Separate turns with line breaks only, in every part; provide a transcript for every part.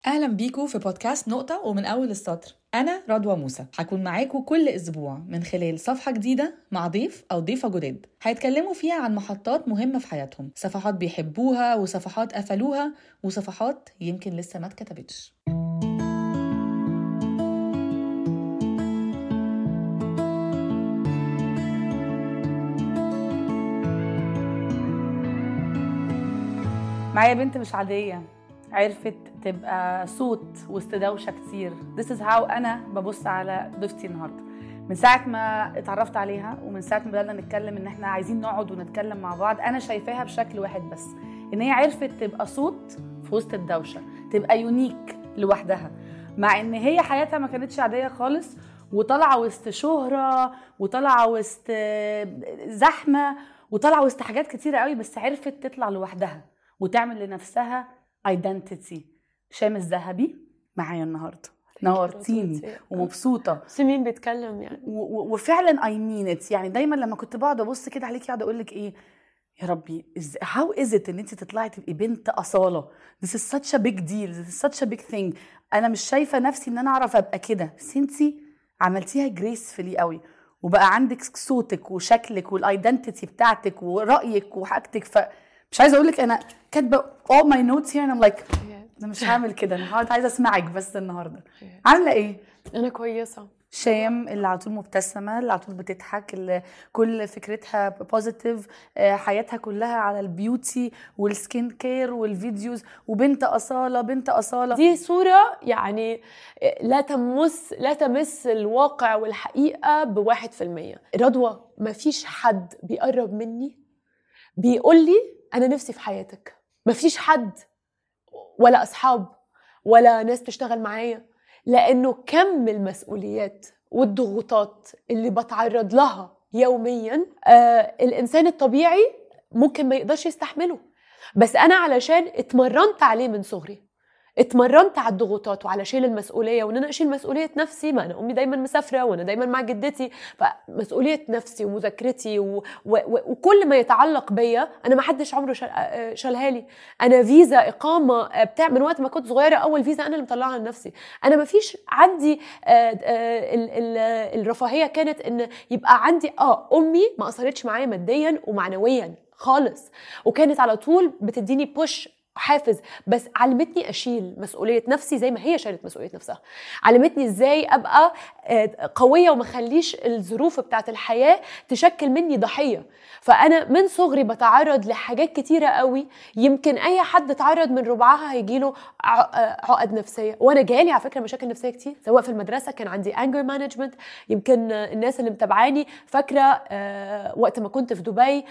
اهلا بيكم في بودكاست نقطة ومن اول السطر انا رضوى موسى هكون معاكم كل اسبوع من خلال صفحة جديدة مع ضيف او ضيفة جداد هيتكلموا فيها عن محطات مهمة في حياتهم صفحات بيحبوها وصفحات قفلوها وصفحات يمكن لسه ما اتكتبتش معايا بنت مش عادية عرفت تبقى صوت وسط دوشة كتير This is how أنا ببص على ضيفتي النهاردة من ساعة ما اتعرفت عليها ومن ساعة ما بدأنا نتكلم إن إحنا عايزين نقعد ونتكلم مع بعض أنا شايفاها بشكل واحد بس إن هي عرفت تبقى صوت في وسط الدوشة تبقى يونيك لوحدها مع إن هي حياتها ما كانتش عادية خالص وطالعة وسط شهرة وطالعة وسط زحمة وطالعة وسط حاجات كتيرة قوي بس عرفت تطلع لوحدها وتعمل لنفسها ايدنتيتي شام الذهبي معايا النهارده نورتيني ومبسوطه
بس مين بيتكلم يعني
و- و- وفعلا اي مين ات يعني دايما لما كنت بقعد ابص كده عليكي اقعد اقول لك ايه يا ربي هاو از ات ان انت تطلعي تبقي بنت اصاله this is such a big deal this is such a big thing انا مش شايفه نفسي ان انا اعرف ابقى كده بس انت عملتيها جريسفلي قوي وبقى عندك صوتك وشكلك والايدنتيتي بتاعتك ورايك وحاجتك ف مش عايزه اقول لك انا كاتبه all my notes here and I'm like انا مش هعمل كده انا هقعد عايزه اسمعك بس النهارده عامله ايه
انا كويسه
شام اللي على طول مبتسمه اللي على طول بتضحك اللي كل فكرتها بوزيتيف حياتها كلها على البيوتي والسكين كير والفيديوز وبنت اصاله بنت اصاله
دي صوره يعني لا تمس لا تمس الواقع والحقيقه بواحد في المية رضوى ما فيش حد بيقرب مني بيقول لي انا نفسي في حياتك ما فيش حد ولا اصحاب ولا ناس تشتغل معايا لانه كم المسؤوليات والضغوطات اللي بتعرض لها يوميا آه الانسان الطبيعي ممكن ما يقدرش يستحمله بس انا علشان اتمرنت عليه من صغري اتمرنت على الضغوطات وعلى شيل المسؤوليه وان انا اشيل مسؤوليه نفسي ما انا امي دايما مسافره وانا دايما مع جدتي فمسؤوليه نفسي ومذاكرتي و... و... و... وكل ما يتعلق بيا انا ما حدش عمره شال... شالها لي انا فيزا اقامه بتاع من وقت ما كنت صغيره اول فيزا انا اللي مطلعها لنفسي انا ما فيش عندي آه آه ال... ال... الرفاهيه كانت ان يبقى عندي اه امي ما اثرتش معايا ماديا ومعنويا خالص وكانت على طول بتديني بوش حافز بس علمتني اشيل مسؤوليه نفسي زي ما هي شالت مسؤوليه نفسها علمتني ازاي ابقى قويه وما اخليش الظروف بتاعت الحياه تشكل مني ضحيه فانا من صغري بتعرض لحاجات كتيره قوي يمكن اي حد اتعرض من ربعها هيجيله عقد نفسيه وانا جالي على فكره مشاكل نفسيه كتير سواء في المدرسه كان عندي انجر مانجمنت يمكن الناس اللي متابعاني فاكره وقت ما كنت في دبي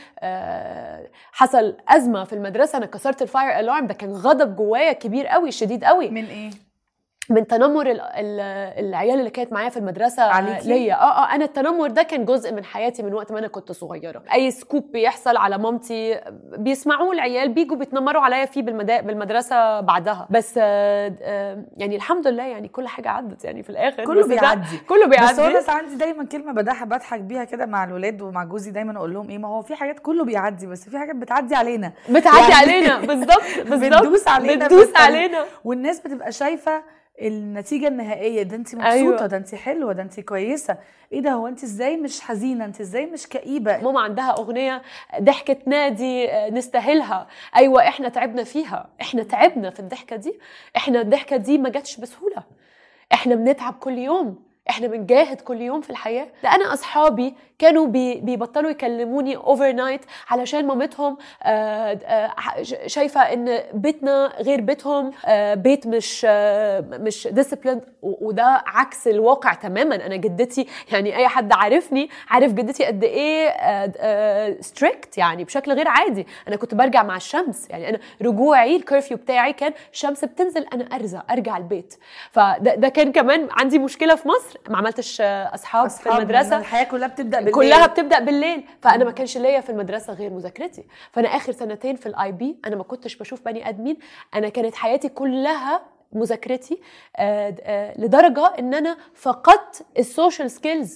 حصل ازمه في المدرسه انا كسرت الفاير الارم ده كان غضب جوايا كبير قوي شديد قوي
من ايه
من تنمر ال ال العيال اللي كانت معايا في المدرسه
عليكي؟
ليا اه اه انا التنمر ده كان جزء من حياتي من وقت ما انا كنت صغيره اي سكوب بيحصل على مامتي بيسمعوه العيال بيجوا بيتنمروا عليا فيه بالمدا... بالمدرسه بعدها بس آه آه يعني الحمد لله يعني كل حاجه عدت يعني في الاخر
كله
بس ده-
بيعدي.
كله
بس هو
بيعدي
انا عندي دايما كلمه بداحه بضحك بيها كده مع الولاد ومع جوزي دايما اقول لهم ايه ما هو في حاجات كله بيعدي بس في حاجات بتعدي علينا
بتعدي
يعني-
علينا بالظبط بالظبط
بتدوس علينا
بتدوس
في الطريق.
علينا
والناس بتبقى شايفه النتيجه النهائيه ده انت مبسوطه
أيوة.
ده انت حلوه ده انت كويسه ايه ده هو انت ازاي مش حزينه انت ازاي مش كئيبه
ماما عندها اغنيه ضحكه نادي آه، نستاهلها ايوه احنا تعبنا فيها احنا تعبنا في الضحكه دي احنا الضحكه دي ما جاتش بسهوله احنا بنتعب كل يوم احنا بنجاهد كل يوم في الحياه ده انا اصحابي كانوا بي بيبطلوا يكلموني اوفر نايت علشان مامتهم آه، آه، ش- شايفه ان بيتنا غير بيتهم آه، بيت مش آه، مش ديسيبلين وده عكس الواقع تماما انا جدتي يعني اي حد عارفني عارف جدتي قد ايه ستريكت يعني بشكل غير عادي انا كنت برجع مع الشمس يعني انا رجوعي الكرفيو بتاعي كان الشمس بتنزل انا ارزع ارجع البيت فده ده كان كمان عندي مشكله في مصر ما عملتش آه، اصحاب, في
أصحاب
المدرسه
الحياه كلها بتبدا بالليل
كلها بتبدا بالليل فانا ما كانش ليا في المدرسه غير مذاكرتي فانا اخر سنتين في الاي بي انا ما كنتش بشوف بني ادمين انا كانت حياتي كلها مذاكرتي آه، آه، لدرجه ان انا فقدت السوشيال سكيلز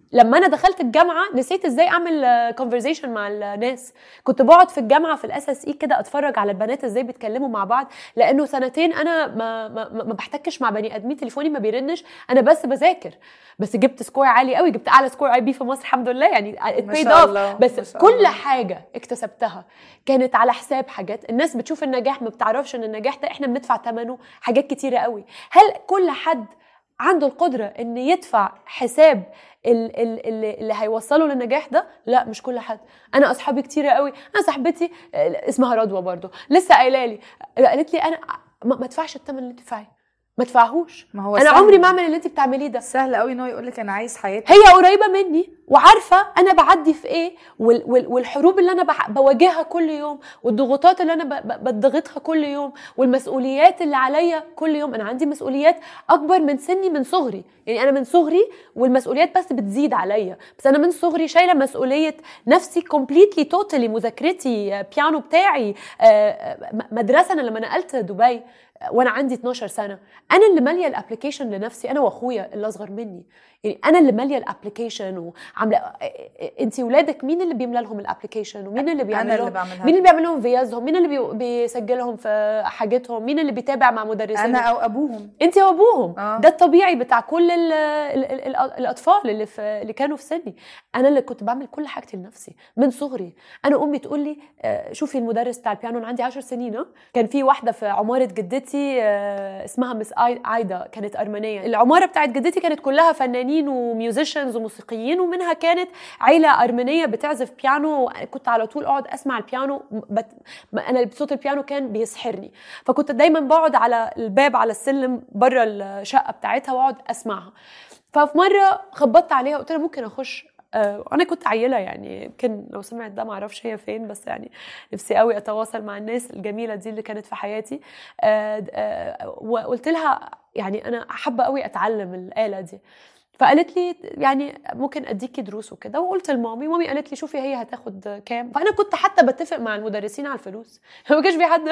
لما انا دخلت الجامعه نسيت ازاي اعمل كونفرزيشن مع الناس كنت بقعد في الجامعه في الاس اس اي كده اتفرج على البنات ازاي بيتكلموا مع بعض لانه سنتين انا ما ما, ما بحتكش مع بني ادمين تليفوني ما بيرنش انا بس بذاكر بس جبت سكور عالي قوي جبت اعلى سكور اي بي في مصر الحمد لله يعني
ما شاء الله،
بس
ما شاء
كل
الله.
حاجه اكتسبتها كانت على حساب حاجات الناس بتشوف النجاح ما بتعرفش ان النجاح ده احنا بندفع ثمنه حاجات كتيره قوي هل كل حد عنده القدره ان يدفع حساب ال- ال- اللي, اللي هيوصله للنجاح ده لا مش كل حد انا اصحابي كتيره قوي انا صاحبتي آه، اسمها رضوى برضو لسه قايله لي قالت لي انا ما ما ادفعش الثمن اللي تدفعيه ما ادفعهوش
ما هو
انا
سهل.
عمري ما اعمل اللي انت بتعمليه ده
سهل قوي ان هو يقول لك انا عايز حياتي
هي قريبه مني وعارفه انا بعدي في ايه وال وال والحروب اللي انا بح- بواجهها كل يوم والضغوطات اللي انا ب- ب- بضغطها كل يوم والمسؤوليات اللي عليا كل يوم انا عندي مسؤوليات اكبر من سني من صغري يعني انا من صغري والمسؤوليات بس بتزيد عليا بس انا من صغري شايله مسؤوليه نفسي كومبليتلي توتالي مذاكرتي آه، بيانو بتاعي آه، آه، م- مدرسه انا لما نقلت دبي آه، وانا عندي 12 سنه انا اللي ماليه الابلكيشن لنفسي انا واخويا اللي اصغر مني يعني انا اللي ماليه الابلكيشن وعامله انت ولادك مين اللي بيملى لهم الابلكيشن ومين اللي بيعمل
انا اللي
لهم
بعملها
مين اللي بيعمل لهم فيزهم مين اللي بي- بيسجلهم في حاجتهم مين اللي بيتابع مع مدرسين
انا او ابوهم
انت وابوهم
آه.
ده الطبيعي بتاع كل ال ال ال ال الاطفال اللي في اللي كانوا في سني انا اللي كنت بعمل كل حاجتي لنفسي من صغري انا امي تقول لي آه، شوفي المدرس بتاع البيانو انا عندي 10 سنين اه كان في واحده في عماره جدتي آه، اسمها مس آي- عايده كانت ارمنيه العماره بتاعت جدتي كانت كلها فنانين وميوزيشنز وموسيقيين ومنها كانت عيله ارمنيه بتعزف بيانو كنت على طول اقعد اسمع البيانو بت... انا صوت البيانو كان بيسحرني فكنت دايما بقعد على الباب على السلم بره الشقه بتاعتها واقعد اسمعها ففي مره خبطت عليها قلت لها ممكن اخش آه، وانا كنت عيله يعني يمكن لو سمعت ده معرفش هي فين بس يعني نفسي قوي اتواصل مع الناس الجميله دي اللي كانت في حياتي آه، آه، وقلت لها يعني انا حابه قوي اتعلم الاله دي فقالت لي يعني ممكن اديكي دروس وكده وقلت لمامي مامي قالت لي شوفي هي هتاخد كام فانا كنت حتى بتفق مع المدرسين على الفلوس ما كانش في حد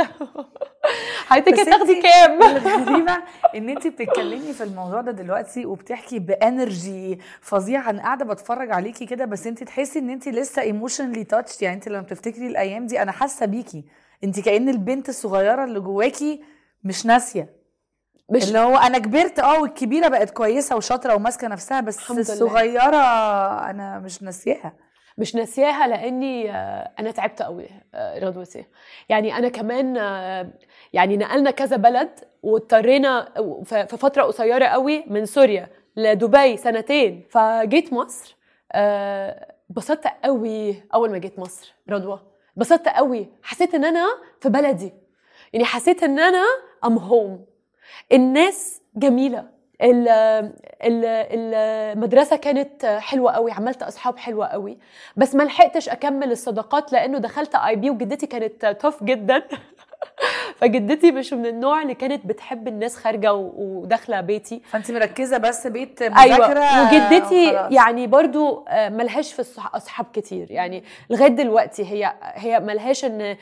حضرتك
بس
هتاخدي
انتي-
كام
الغريبه ان انت بتتكلمي في الموضوع ده دلوقتي وبتحكي بانرجي فظيعه انا قاعده بتفرج عليكي كده بس انت تحسي ان انت لسه ايموشنلي تاتش يعني انت لما بتفتكري الايام دي انا حاسه بيكي انت كأن البنت الصغيره اللي جواكي مش ناسيه
مش
اللي هو انا كبرت اه والكبيره بقت كويسه وشاطره وماسكه نفسها بس
الحمد لله.
الصغيره انا مش ناسياها
مش ناسياها لاني آه، انا تعبت قوي آه، رضوتي يعني انا كمان آه، يعني نقلنا كذا بلد واضطرينا ف- في فتره قصيره قوي من سوريا لدبي سنتين فجيت مصر آه، انبسطت قوي اول ما جيت مصر رضوى انبسطت قوي حسيت ان انا في بلدي يعني حسيت ان انا ام هوم الناس جميله ال- ال- المدرسة كانت حلوة قوي عملت أصحاب حلوة قوي بس ما لحقتش أكمل الصداقات لأنه دخلت آي بي وجدتي كانت توف جدا فجدتي مش من النوع اللي كانت بتحب الناس خارجة و- وداخلة بيتي
فانت مركزه بس بيت
ايوه
مذاكره
وجدتي
وخلاص.
يعني برضو آه، ملهاش في الصح- اصحاب كتير يعني لغايه دلوقتي هي هي ملهاش ان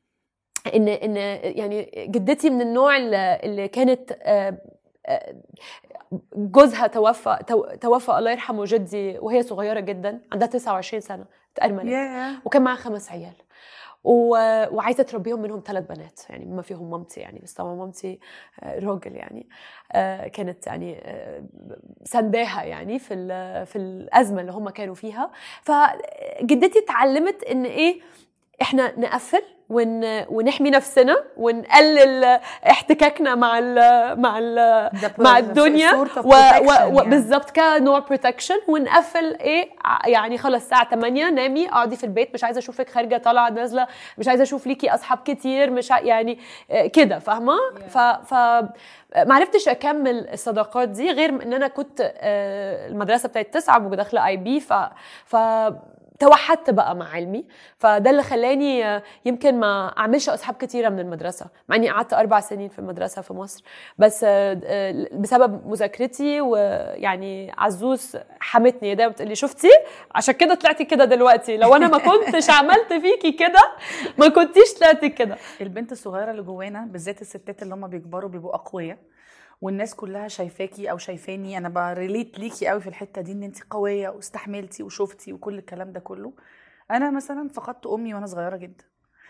ان ان يعني جدتي من النوع اللي اللي كانت آه، آه، جوزها توفى تو- توفى الله يرحمه جدي وهي صغيره جدا عندها 29 سنه اتأرملت
ياه
وكان معاها خمس عيال و... وعايزه تربيهم منهم ثلاث بنات يعني ما فيهم مامتي يعني بس طبعا مامتي آه، راجل يعني آه، كانت يعني آه، سنداها يعني في ال- في الازمه اللي هم كانوا فيها فجدتي اتعلمت ان ايه احنا نقفل ون... ونحمي نفسنا ونقلل احتكاكنا مع ال... مع ال...
ده
مع
ب-
الدنيا
sort of
و...
protection
و... و...
يعني.
بالظبط كنوع بروتكشن ونقفل ايه ع- يعني خلاص الساعه 8 نامي اقعدي في البيت مش عايزه اشوفك خارجه طالعه نازله مش عايزه اشوف ليكي اصحاب كتير مش ع... يعني آه، كده فاهمه ف ف ما عرفتش اكمل الصداقات دي غير ان انا كنت آه، المدرسه بتاعت تسعه وداخله اي بي ف ف توحدت بقى مع علمي فده اللي خلاني آه، يمكن ما اعملش اصحاب كتيره من المدرسه مع اني قعدت اربع سنين في المدرسه في مصر بس آه، آه، بسبب مذاكرتي ويعني عزوز حمتني دايما بتقول لي شفتي عشان كده طلعتي كده دلوقتي لو انا ما كنتش عملت فيكي كده ما كنتيش طلعتي كده
البنت الصغيره اللي جوانا بالذات الستات اللي هم بيكبروا بيبقوا اقوياء والناس كلها شايفاكي او شايفاني انا بريليت ليكي قوي في الحته دي ان انت قويه واستحملتي وشفتي وكل الكلام ده كله انا مثلا فقدت امي وانا صغيره جدا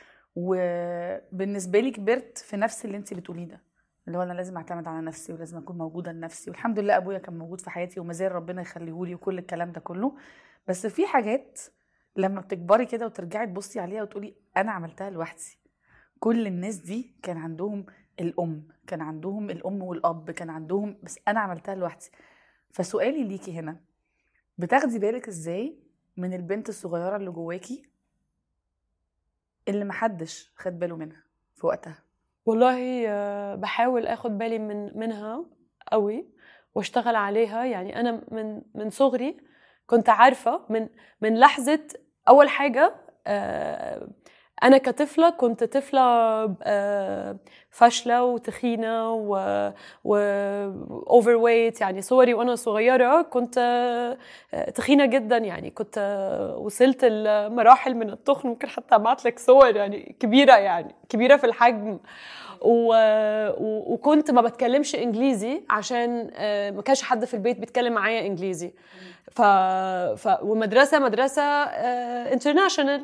وبالنسبه لي كبرت في نفس اللي انت بتقوليه ده اللي هو انا لازم اعتمد على نفسي ولازم اكون موجوده لنفسي والحمد لله ابويا كان موجود في حياتي وما زال ربنا يخليهولي وكل الكلام ده كله بس في حاجات لما بتكبري كده وترجعي تبصي عليها وتقولي انا عملتها لوحدي كل الناس دي كان عندهم الام كان عندهم الام والاب كان عندهم بس انا عملتها لوحدي فسؤالي ليكي هنا بتاخدي بالك ازاي من البنت الصغيره اللي جواكي اللي محدش خد باله منها في وقتها
والله آه، بحاول اخد بالي من منها قوي واشتغل عليها يعني انا من من صغري كنت عارفه من من لحظه اول حاجه آه، انا كطفله كنت طفله آه، فاشله وتخينه و, و اوفر ويت يعني صوري وانا صغيره كنت آه، تخينه جدا يعني كنت آه، وصلت لمراحل من التخن ممكن حتى ابعت لك صور يعني كبيره يعني كبيره في الحجم و... و... وكنت ما بتكلمش انجليزي عشان ما كانش حد في البيت بيتكلم معايا انجليزي ف... ف... ومدرسه مدرسه انترناشونال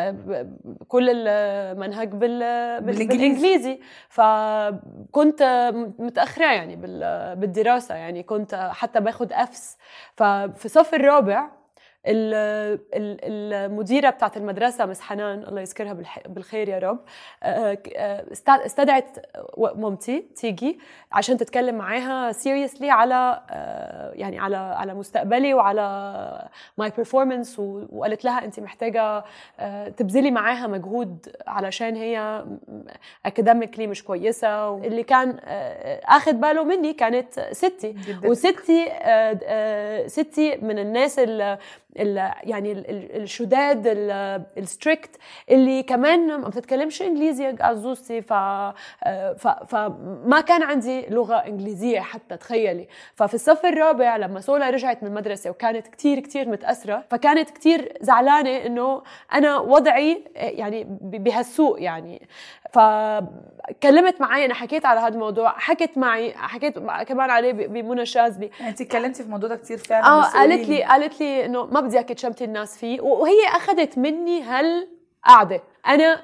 كل المنهج بال...
بالإنجليزي.
بالانجليزي فكنت متاخره يعني بال... بالدراسه يعني كنت حتى باخد افس ففي صف الرابع ال- ال- المديره بتاعت المدرسه مس حنان الله يذكرها بالح- بالخير يا رب آه، ك- آه، است- استدعت و- مامتي تيجي عشان تتكلم معاها سيريسلي على آه، يعني على على مستقبلي وعلى ماي بيرفورمانس وقالت لها انت محتاجه آه، تبذلي معاها مجهود علشان هي اكاديميكلي مش كويسه اللي كان آه، اخذ باله مني كانت ستي
جدا
وستي آه، آه، ستي من الناس ال ال يعني ال- ال- الشداد الستريكت اللي كمان ما بتتكلمش انجليزي يا عزوزتي ف آه، ف- فما كان عندي لغه انجليزيه حتى تخيلي ففي الصف الرابع لما سولا رجعت من المدرسه وكانت كتير كتير متاثره فكانت كتير زعلانه انه انا وضعي آه، يعني ب- بهالسوء يعني فكلمت معي انا حكيت على هذا الموضوع حكت معي حكيت مع- كمان عليه ب- بمنى شاذلي
يعني انت اتكلمتي في الموضوع ده كتير فعلا
اه
بس قولي
قالت لي قالت لي انه ما بدي اياكي تشمتي الناس فيه وهي اخذت مني هالقعده انا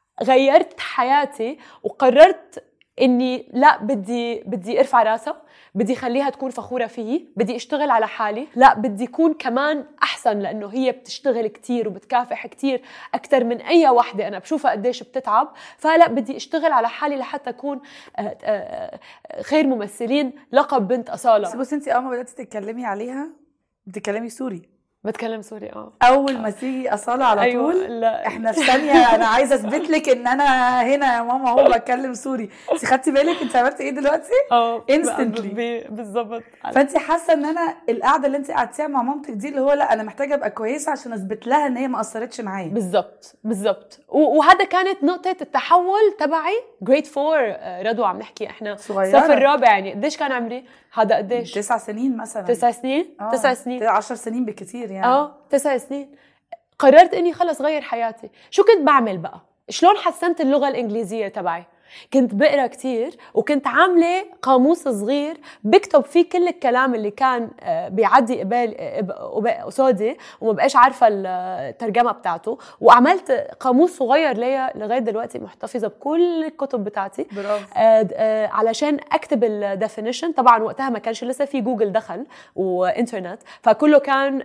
غيرت حياتي وقررت اني لا بدي بدي ارفع راسها بدي خليها تكون فخوره فيي بدي اشتغل على حالي لا بدي اكون كمان احسن لانه هي بتشتغل كتير وبتكافح كتير اكثر من اي وحده انا بشوفها قديش بتتعب فلا بدي اشتغل على حالي لحتى اكون آه، آه، آه، خير ممثلين لقب بنت
بس
اصاله
بصي انت اول ما بداتي تتكلمي عليها بتتكلمي سوري
بتكلم سوري اه
اول ما تيجي اصاله على
ايوه
طول
لا
احنا في ثانيه انا عايزه اثبت لك ان انا هنا يا ماما هو بتكلم سوري انت خدتي بالك انت عملتي ايه دلوقتي
اه
Instantly.
ب- بالظبط
فانت حاسه ان انا القعده اللي انت قعدتيها مع مامتك دي اللي هو لا انا محتاجه ابقى كويسه عشان اثبت لها ان هي ما قصرتش معايا
بالظبط بالظبط و- وهذا كانت نقطة التحول تبعي جريد فور رضوى عم نحكي احنا
صغيره
الصف الرابع يعني قديش كان عمري؟ هذا قديش؟
تسع سنين مثلا
تسع سنين؟
آه،
تسع سنين
عشر سنين بالكتير يعني
اه تسع سنين قررت اني خلص غير حياتي شو كنت بعمل بقى شلون حسنت اللغه الانجليزيه تبعي كنت بقرا كتير وكنت عامله قاموس صغير بكتب فيه كل الكلام اللي كان آه، بيعدي قبال قب- قصادي وما بقاش عارفه الترجمه بتاعته وعملت قاموس صغير ليا لغايه دلوقتي محتفظه بكل الكتب بتاعتي
برافو
آه، آه، علشان اكتب الديفينيشن طبعا وقتها ما كانش لسه في جوجل دخل وانترنت فكله كان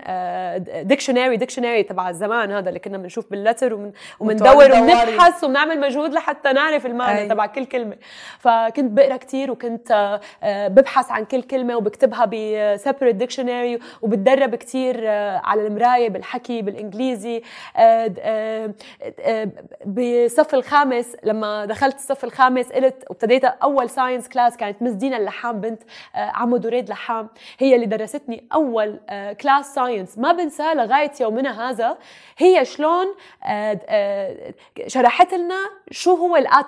ديكشنري ديكشنري تبع الزمان هذا اللي كنا بنشوف باللتر ومن ومندور
وتقعدي تدوري.
وبنبحث وبنعمل مجهود لحتى نعرف المعنى
أي.
تبع كل كلمه فكنت بقرا كتير وكنت آه، آه، ببحث عن كل كلمه وبكتبها بسيبريت ديكشنري وبتدرب كتير آه، على المرايه بالحكي بالانجليزي آه، آه، آه، بالصف الخامس لما دخلت الصف الخامس قلت وابتديت اول ساينس كلاس كانت مس دينا اللحام بنت آه، عمو دريد لحام هي اللي درستني اول كلاس ساينس ما بنساه لغايه يومنا هذا هي شلون آه، آه، شرحت لنا شو هو الاتم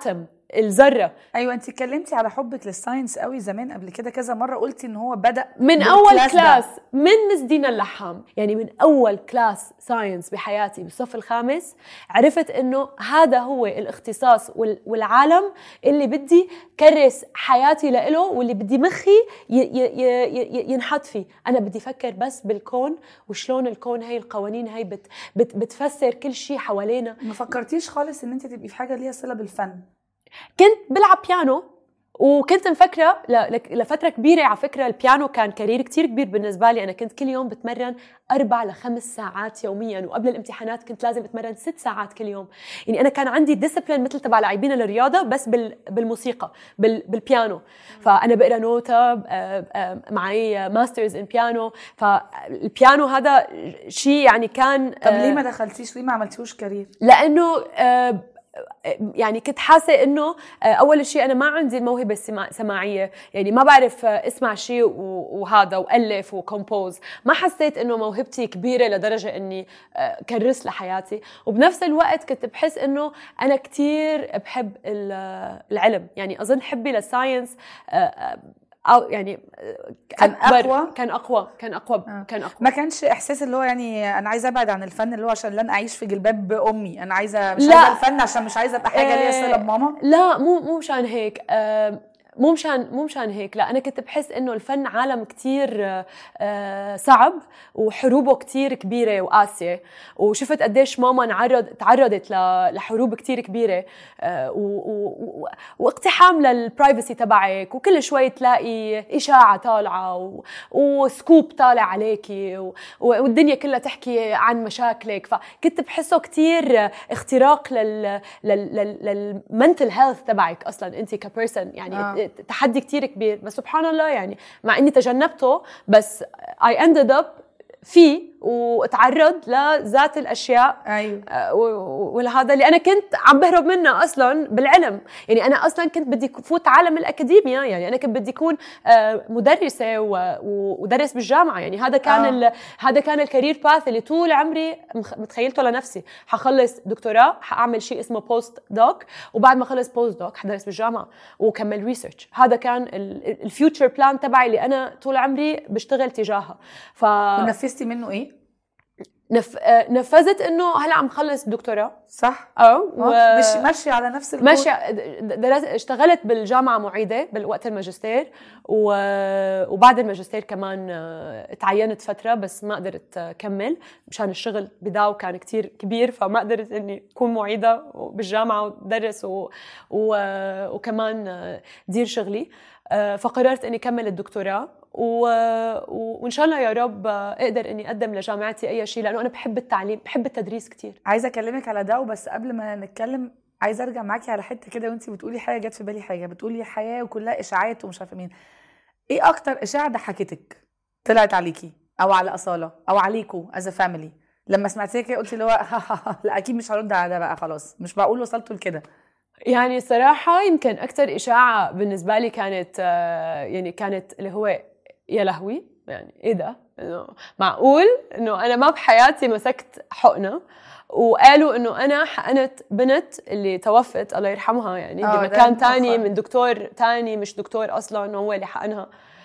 الذره
ايوه انت اتكلمتي على حبك للساينس قوي زمان قبل كده كذا مره قلتي ان هو بدا
من اول
بالكلاس ده.
كلاس من مس دينا اللحام يعني من اول كلاس ساينس بحياتي بالصف الخامس عرفت انه هذا هو الاختصاص وال- والعالم اللي بدي كرس حياتي لإله واللي بدي مخي ي- ي- ي- ي- ينحط فيه انا بدي افكر بس بالكون وشلون الكون هي القوانين هي بت بت بتفسر كل شيء حوالينا
ما فكرتيش خالص ان انت تبقي في حاجه ليها صله بالفن
كنت بلعب بيانو وكنت مفكرة ل- لك- لفترة كبيرة على فكرة البيانو كان كارير كتير كبير بالنسبة لي أنا كنت كل يوم بتمرن أربع لخمس ساعات يوميا وقبل الامتحانات كنت لازم أتمرن ست ساعات كل يوم يعني أنا كان عندي ديسبلين مثل تبع لاعبين الرياضة بس بال- بالموسيقى بال- بالبيانو فأنا بقرا نوتة آه، آه، معي ماسترز ان بيانو فالبيانو هذا شيء يعني كان
طب
آه،
ليه ما دخلتيش ليه ما عملتيهوش كارير
لانه آه، يعني كنت حاسه انه آه، اول شيء انا ما عندي الموهبه السما- السماعيه يعني ما بعرف آه، اسمع شيء و- وهذا والف وكومبوز ما حسيت انه موهبتي كبيره لدرجه اني آه، كرس لحياتي وبنفس الوقت كنت بحس انه انا كتير بحب ال- العلم يعني اظن حبي للساينس آه، آه، أو يعني آه،
كان
أكبر-
أقوى؟
كان اقوى كان اقوى
آه.
كان اقوى
ما كانش احساس اللي هو يعني انا عايزه ابعد عن الفن اللي هو عشان لن اعيش في جلباب امي انا عايزه مش
لا.
عايزه الفن عشان مش عايزه ابقى حاجه ليها صله
آه،
بماما
لا مو مو مشان هيك آه، مو مشان مو مشان هيك لا انا كنت بحس انه الفن عالم كتير آه، آه، صعب وحروبه كتير كبيره وقاسيه وشفت قديش ماما انعرض تعرضت ل- لحروب كتير كبيره آه، و- و- و- واقتحام للبرايفسي تبعك وكل شوي تلاقي اشاعه طالعه و- وسكوب طالع عليكي و- والدنيا كلها تحكي عن مشاكلك فكنت بحسه كتير اختراق لل للمنتل هيلث تبعك اصلا انت كبيرسون يعني
آه.
آه. تحدي كتير كبير بس سبحان الله يعني مع اني تجنبته بس I ended up فيه واتعرض لذات الاشياء
ايوه
آه، و- و- ولهذا اللي انا كنت عم بهرب منها اصلا بالعلم يعني انا اصلا كنت بدي فوت عالم الاكاديميا يعني انا كنت بدي اكون آه، مدرسه و- و- ودرس بالجامعه يعني هذا كان
آه.
ال- هذا كان الكارير باث اللي طول عمري مخ- متخيلته لنفسي حخلص دكتوراه حاعمل شيء اسمه بوست دوك وبعد ما اخلص بوست دوك حدرس بالجامعه وكمل ريسيرش هذا كان الفيوتشر بلان تبعي اللي انا طول عمري بشتغل تجاهها ف
ونفذتي منه ايه
نف... آه، نفذت انه هلا عم خلص دكتوراه
صح
اه
و... مش ماشيه على نفس الكود
ماشية درست اشتغلت بالجامعة معيدة بالوقت الماجستير و... وبعد الماجستير كمان آه، تعينت فترة بس ما قدرت آه، كمل مشان الشغل بداو كان كتير كبير فما قدرت اني اكون معيدة بالجامعة ودرس و... و... وكمان آه، دير شغلي آه، فقررت اني كمل الدكتوراه و... و... وان شاء الله يا رب آه، اقدر اني اقدم لجامعتي اي شيء لانه انا بحب التعليم بحب التدريس كتير
عايزه اكلمك على ده وبس قبل ما نتكلم عايزه ارجع معاكي على حته كده وانت بتقولي حاجه جت في بالي حاجه بتقولي حياه وكلها اشاعات ومش عارفه مين ايه اكتر اشاعه ضحكتك طلعت عليكي او على اصاله او عليكوا از فاميلي لما سمعتيها كده قلتي اللي هو لا اكيد مش هرد على ده بقى خلاص مش بقول وصلتوا لكده
يعني صراحة يمكن أكثر إشاعة بالنسبة لي كانت آه، يعني كانت اللي هو يا لهوي يعني إيه ده؟ إنه معقول إنه أنا ما بحياتي مسكت حقنة وقالوا إنه أنا حقنت بنت اللي توفت الله يرحمها يعني
آه، ده
بمكان تاني
مؤخراً.
من دكتور تاني مش دكتور أصلا هو اللي حقنها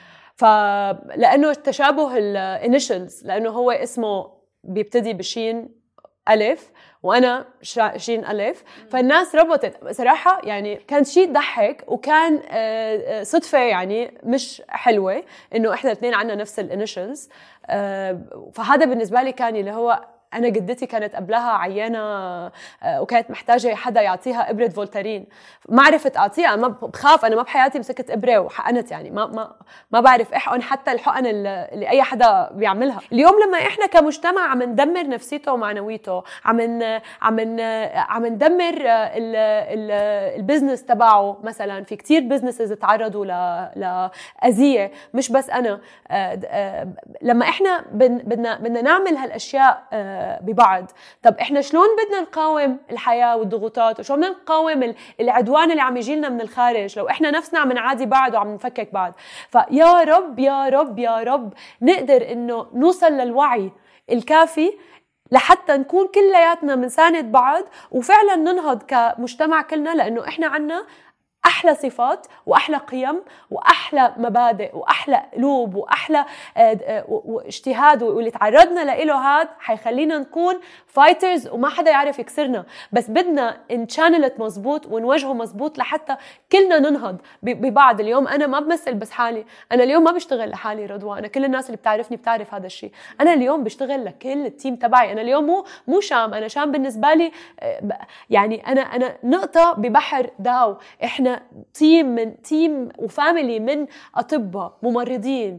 فلأنه تشابه الانيشلز لأنه هو اسمه بيبتدي بشين ألف وانا شا- شين الف فالناس ربطت صراحه يعني كان شيء ضحك وكان آه، آه، صدفه يعني مش حلوه انه احنا الاثنين عندنا نفس الانيشلز فهذا بالنسبه لي كان اللي هو انا جدتي كانت قبلها عيانه آه، وكانت محتاجه حدا يعطيها ابره فولتارين ما عرفت اعطيها ما بخاف انا ما بحياتي مسكت ابره وحقنت يعني ما ما ما بعرف احقن حتى الحقن اللي اللي اي حدا بيعملها اليوم لما احنا كمجتمع عم ندمر نفسيته ومعنويته عم ن- عم ن- عم ندمر ال- ال- البزنس تبعه مثلا في كتير بزنسز تعرضوا ل- لاذيه مش بس انا آه، د- آه، لما احنا بن- بدنا بدنا نعمل هالاشياء آه، ببعض طب احنا شلون بدنا نقاوم الحياه والضغوطات وشلون بدنا نقاوم ال- العدوان اللي عم يجي لنا من الخارج لو احنا نفسنا عم نعادي بعض وعم نفكك بعض فيا رب يا رب يا رب نقدر انه نوصل للوعي الكافي لحتى نكون كلياتنا بنساند بعض وفعلا ننهض كمجتمع كلنا لانه احنا عنا احلى صفات واحلى قيم واحلى مبادئ واحلى قلوب واحلى آه، آه، واجتهاد واللي تعرضنا له هذا حيخلينا نكون فايترز وما حدا يعرف يكسرنا بس بدنا نشانلت مزبوط ونوجهه مزبوط لحتى كلنا ننهض ببعض اليوم انا ما بمثل بس حالي انا اليوم ما بشتغل لحالي رضوى انا كل الناس اللي بتعرفني بتعرف هذا الشيء انا اليوم بشتغل لكل التيم تبعي انا اليوم مو مو شام انا شام بالنسبه لي آه، يعني انا انا نقطه ببحر داو احنا تيم من تيم وفاميلي من اطباء ممرضين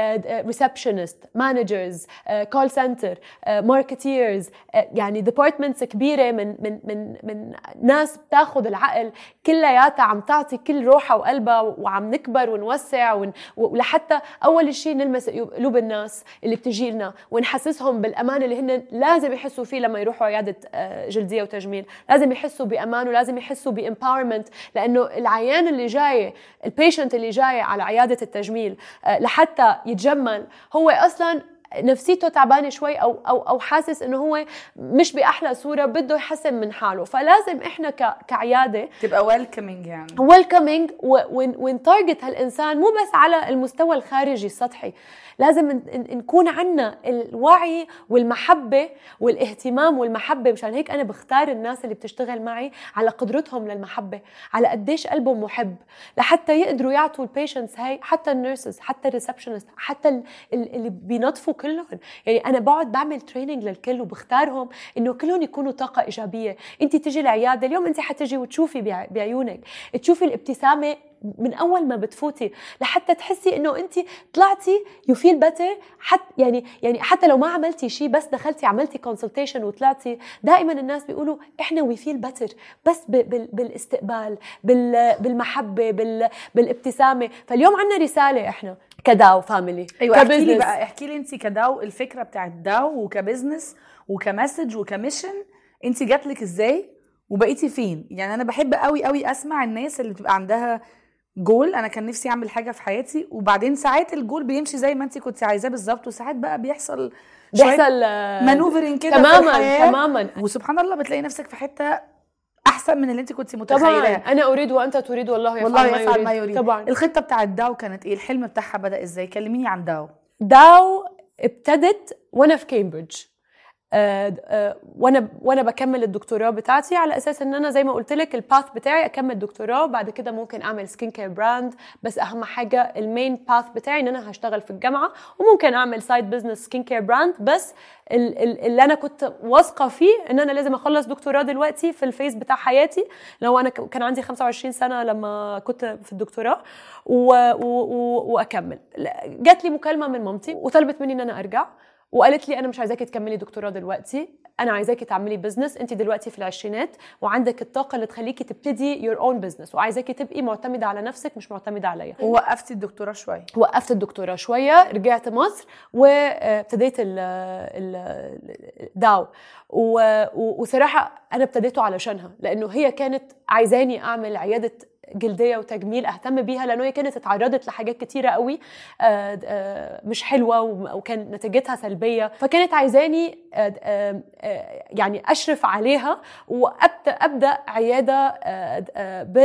ريسبشنست مانجرز كول سنتر ماركتيرز يعني ديبارتمنتس كبيره من من من من ناس بتاخذ العقل كلياتها عم تعطي كل روحها وقلبها وعم نكبر ونوسع ون... ولحتى اول شيء نلمس قلوب الناس اللي بتجي لنا ونحسسهم بالامان اللي هن لازم يحسوا فيه لما يروحوا عياده آه، جلديه وتجميل لازم يحسوا بامان ولازم يحسوا بامباورمنت لانه العيان اللي جاي البيشنت اللي جاي على عياده التجميل آه، لحتى يتجمل هو اصلا نفسيته تعبانه شوي او او او حاسس انه هو مش باحلى صوره بده يحسن من حاله فلازم احنا كعياده
تبقى ويلكمينج يعني
ويلكمينج ونتارجت هالانسان مو بس على المستوى الخارجي السطحي لازم نكون عنا الوعي والمحبة والاهتمام والمحبة مشان هيك أنا بختار الناس اللي بتشتغل معي على قدرتهم للمحبة على قديش قلبهم محب لحتى يقدروا يعطوا البيشنتس هاي حتى النيرسز حتى الريسبشنست حتى اللي بينظفوا كلهم يعني أنا بقعد بعمل تريننج للكل وبختارهم إنه كلهم يكونوا طاقة إيجابية أنت تجي العيادة اليوم أنت حتجي وتشوفي بعيونك تشوفي الابتسامة من اول ما بتفوتي لحتى تحسي انه انت طلعتي يو فيل بيتر حتى يعني يعني حتى لو ما عملتي شيء بس دخلتي عملتي كونسلتيشن وطلعتي دائما الناس بيقولوا احنا وي فيل بيتر بس بالاستقبال بالمحبه بالابتسامه فاليوم عندنا رساله احنا كداو فاميلي
ايوه احكي لي بقى احكي لي انت كداو الفكره بتاعت داو وكبزنس وكمسج وكميشن انت جات لك ازاي وبقيتي فين يعني انا بحب قوي قوي اسمع الناس اللي بتبقى عندها جول انا كان نفسي اعمل حاجه في حياتي وبعدين ساعات الجول بيمشي زي ما انت كنت عايزاه بالظبط وساعات بقى بيحصل
بيحصل
مانوفرنج كده
تماما تماما
وسبحان الله بتلاقي نفسك في حته احسن من اللي انت كنت متخيلاه
انا اريد وانت تريد والله يفعل,
والله يفعل ما, يريد. ما يريد طبعا الخطه بتاعت داو كانت ايه الحلم بتاعها بدا ازاي كلميني عن داو
داو ابتدت وانا في كامبريدج آه، آه، وانا وانا بكمل الدكتوراه بتاعتي على اساس ان انا زي ما قلت لك الباث بتاعي اكمل دكتوراه وبعد كده ممكن اعمل سكين كير براند بس اهم حاجه المين باث بتاعي ان انا هشتغل في الجامعه وممكن اعمل سايد بزنس سكين كير براند بس اللي انا كنت واثقه فيه ان انا لازم اخلص دكتوراه دلوقتي في الفيس بتاع حياتي لو انا كان عندي 25 سنه لما كنت في الدكتوراه و... و... واكمل جات لي مكالمه من مامتي وطلبت مني ان انا ارجع وقالت لي انا مش عايزاكي تكملي دكتوراه دلوقتي انا عايزاكي تعملي بزنس انت دلوقتي في العشرينات وعندك الطاقه اللي تخليكي تبتدي يور اون بزنس وعايزاكي تبقي معتمده على نفسك مش معتمده عليا
ووقفتي الدكتوراه شويه
وقفت الدكتوراه شويه رجعت مصر وابتديت الداو وصراحه انا ابتديته علشانها لانه هي كانت عايزاني اعمل عياده جلديه وتجميل اهتم بيها لانه هي كانت اتعرضت لحاجات كتيره قوي آه، آه، مش حلوه وكان نتيجتها سلبيه فكانت عايزاني آه، يعني اشرف عليها وابدا ابدا عياده ب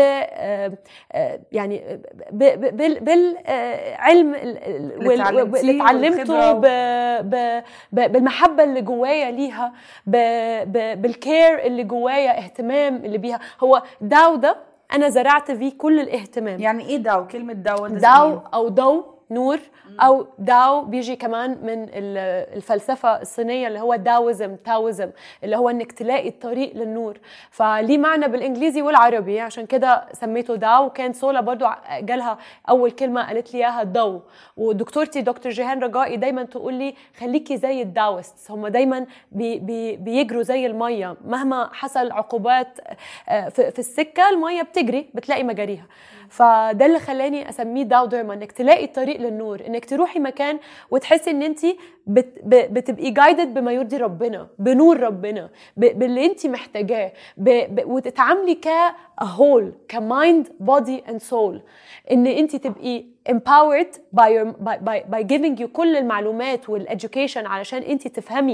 يعني بالعلم اللي اتعلمته بالمحبه اللي جوايا ليها بالكير اللي جوايا اهتمام اللي بيها هو ده وده انا زرعت فيه كل الاهتمام
يعني ايه داو كلمه داو
داو او دو نور او داو بيجي كمان من الفلسفه الصينيه اللي هو داوزم تاوزم اللي هو انك تلاقي الطريق للنور فليه معنى بالانجليزي والعربي عشان كده سميته داو وكان سولا برضو جالها اول كلمه قالت لي اياها دو ودكتورتي دكتور جيهان رجائي دايما تقول لي خليكي زي الداوست هم دايما بي بي بيجروا زي الميه مهما حصل عقوبات آه، في السكه الميه بتجري بتلاقي مجاريها فده اللي خلاني اسميه داو ديرما انك تلاقي الطريق للنور انك تروحي مكان وتحسي ان انت بت بتبقي جايدد بما يرضي ربنا بنور ربنا باللي انت محتاجاه وتتعاملي ك هول كمايند بودي اند سول ان انت تبقي empowered by your by, by, by giving you كل المعلومات والeducation علشان انت تفهمي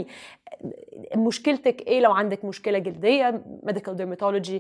مشكلتك ايه لو عندك مشكله جلديه ميديكال ديرماتولوجي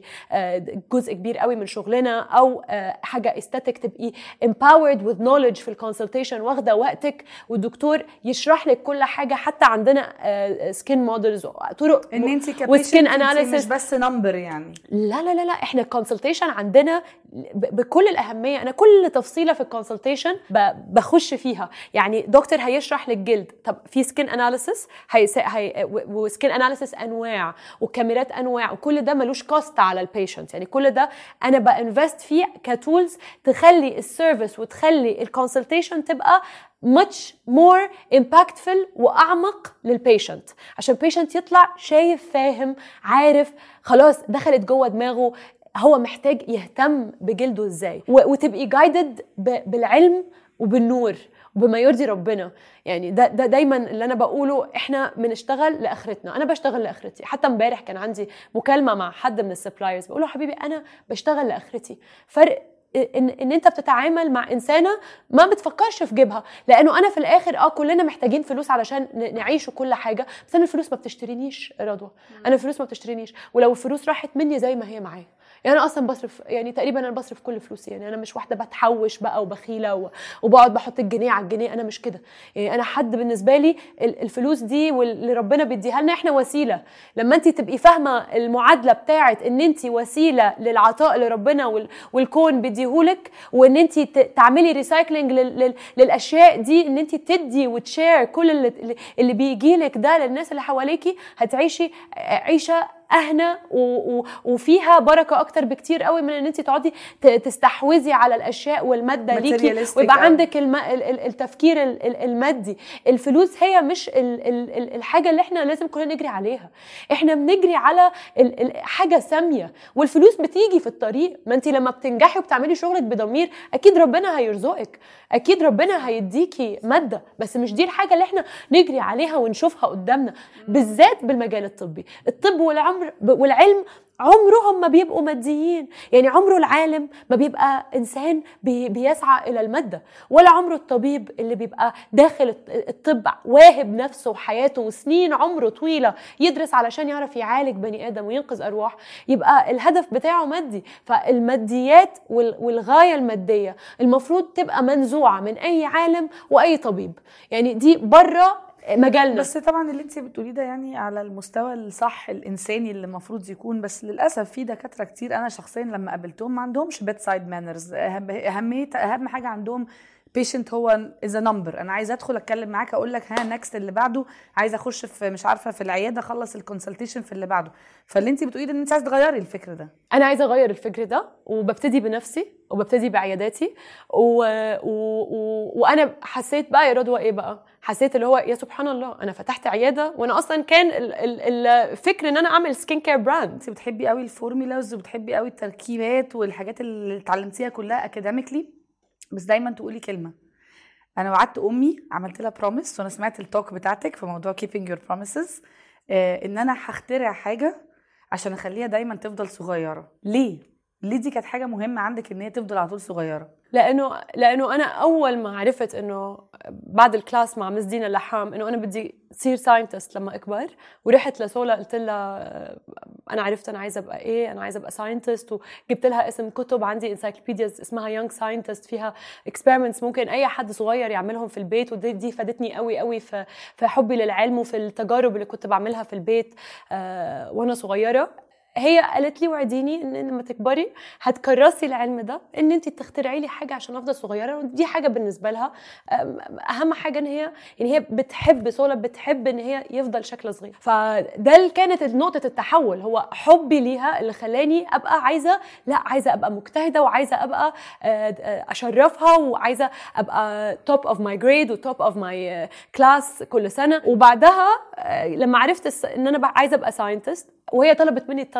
جزء كبير قوي من شغلنا او آه، حاجه استاتيك تبقي empowered with knowledge في الكونسلتيشن واخده وقتك والدكتور يشرح لك كل حاجه حتى عندنا سكين مودلز طرق
ان انت
وسكين
كبيشنت
analysis.
مش بس نمبر يعني
لا لا لا لا احنا الكونسلتيشن عندنا ب- بكل الاهميه انا كل تفصيله في الكونسلتيشن بخش فيها يعني دكتور هيشرح لك جلد طب في سكين اناليسيس هي وسكين اناليسيس انواع وكاميرات انواع وكل ده ملوش كوست على البيشنت يعني كل ده انا بانفست فيه كتولز تخلي السيرفيس وتخلي الكونسلتيشن تبقى much more impactful واعمق للبيشنت عشان البيشنت يطلع شايف فاهم عارف خلاص دخلت جوه دماغه هو محتاج يهتم بجلده ازاي و- وتبقي جايدد بالعلم وبالنور وبما يرضي ربنا يعني ده ده دايما اللي انا بقوله احنا بنشتغل لاخرتنا انا بشتغل لاخرتي حتى امبارح كان عندي مكالمه مع حد من السبلايرز بقول له حبيبي انا بشتغل لاخرتي فرق ان ان انت بتتعامل مع انسانه ما بتفكرش في جيبها لانه انا في الاخر اه كلنا محتاجين فلوس علشان ن- نعيش وكل حاجه بس انا الفلوس ما بتشترينيش رضوى انا الفلوس ما بتشترينيش ولو الفلوس راحت مني زي ما هي معايا يعني انا اصلا بصرف يعني تقريبا انا بصرف كل فلوسي يعني انا مش واحده بتحوش بقى وبخيله و- وبقعد بحط الجنيه على الجنيه انا مش كده يعني انا حد بالنسبه لي ال- الفلوس دي واللي ربنا بيديها لنا احنا وسيله لما انت تبقي فاهمه المعادله بتاعه ان انت وسيله للعطاء اللي ربنا وال- والكون بيديهولك وان انت ت- تعملي ريسايكلينج للاشياء دي ان انت تدي وتشير كل اللي, اللي بيجي لك ده للناس اللي حواليكي هتعيشي عيشه اهنى و- و- وفيها بركه اكتر بكتير قوي من ان انت تقعدي ت- تستحوذي على الاشياء والماده ليكي
Materialistic
ويبقى
أوي.
عندك الم... ال- ال- التفكير ال- ال- المادي الفلوس هي مش ال... ال... ال- الحاجه اللي احنا لازم كلنا نجري عليها احنا بنجري على ال... ال... حاجه ساميه والفلوس بتيجي في الطريق ما انت لما بتنجحي وبتعملي شغلك بضمير اكيد ربنا هيرزقك اكيد ربنا هيديكي ماده بس مش دي الحاجه اللي احنا نجري عليها ونشوفها قدامنا بالذات بالمجال الطبي الطب والعمر والعلم عمرهم ما بيبقوا ماديين يعني عمره العالم ما بيبقى انسان بي بيسعى الى الماده ولا عمره الطبيب اللي بيبقى داخل الط- الطب واهب نفسه وحياته وسنين عمره طويله يدرس علشان يعرف يعالج بني ادم وينقذ ارواح يبقى الهدف بتاعه مادي فالماديات وال- والغايه الماديه المفروض تبقى منزوعه من اي عالم واي طبيب يعني دي بره مجالنا
بس طبعا اللي انت بتقوليه ده يعني على المستوى الصح الانساني اللي المفروض يكون بس للاسف في دكاتره كتير انا شخصيا لما قابلتهم ما عندهمش بيت سايد مانرز اهميه اهم حاجه عندهم بيشنت هو از نمبر انا عايزه ادخل اتكلم معاك اقول لك ها نكست اللي بعده عايزه اخش في مش عارفه في العياده اخلص الكونسلتيشن في اللي بعده فاللي انت بتقوليه ده ان انت عايزه تغيري الفكر ده
انا عايزه اغير الفكر ده وببتدي بنفسي وببتدي بعياداتي و... و... و... وانا حسيت بقى يا رضوى ايه بقى حسيت اللي هو يا سبحان الله انا فتحت عياده وانا اصلا كان ال... ال... الفكر ان انا اعمل سكين كير براند
انت بتحبي قوي الفورمولاز وبتحبي قوي التركيبات والحاجات اللي اتعلمتيها كلها اكاديميكلي بس دايما تقولي كلمه انا وعدت امي عملت لها بروميس وانا سمعت التوك بتاعتك في موضوع keeping your promises آه ان انا هخترع حاجه عشان اخليها دايما تفضل صغيره ليه ليه دي كانت حاجه مهمه عندك ان هي تفضل على طول صغيره
لانه لانه انا اول ما عرفت انه بعد الكلاس مع مس دينا اللحام انه انا بدي تصير ساينتست لما اكبر ورحت لسولا قلت لها آه، انا عرفت انا عايزه ابقى ايه انا عايزه ابقى ساينتست وجبت لها اسم كتب عندي انسايكلوبيدياز اسمها يونج ساينتست فيها اكسبيرمنتس ممكن اي حد صغير يعملهم في البيت ودي دي فادتني قوي قوي في في حبي للعلم وفي التجارب اللي كنت بعملها في البيت آه، وانا صغيره هي قالت لي وعديني ان لما تكبري هتكرسي العلم ده ان انت تخترعي لي حاجه عشان افضل صغيره ودي حاجه بالنسبه لها أم، اهم حاجه ان هي يعني هي بتحب سولا بتحب ان هي يفضل شكلها صغير فده اللي كانت نقطه التحول هو حبي ليها اللي خلاني ابقى عايزه لا عايزه ابقى مجتهده وعايزه ابقى آه، آه، اشرفها وعايزه ابقى توب اوف ماي جريد وتوب اوف ماي كلاس كل سنه وبعدها آه، لما عرفت الس- ان انا بقى عايزه ابقى ساينتست وهي طلبت مني الطلب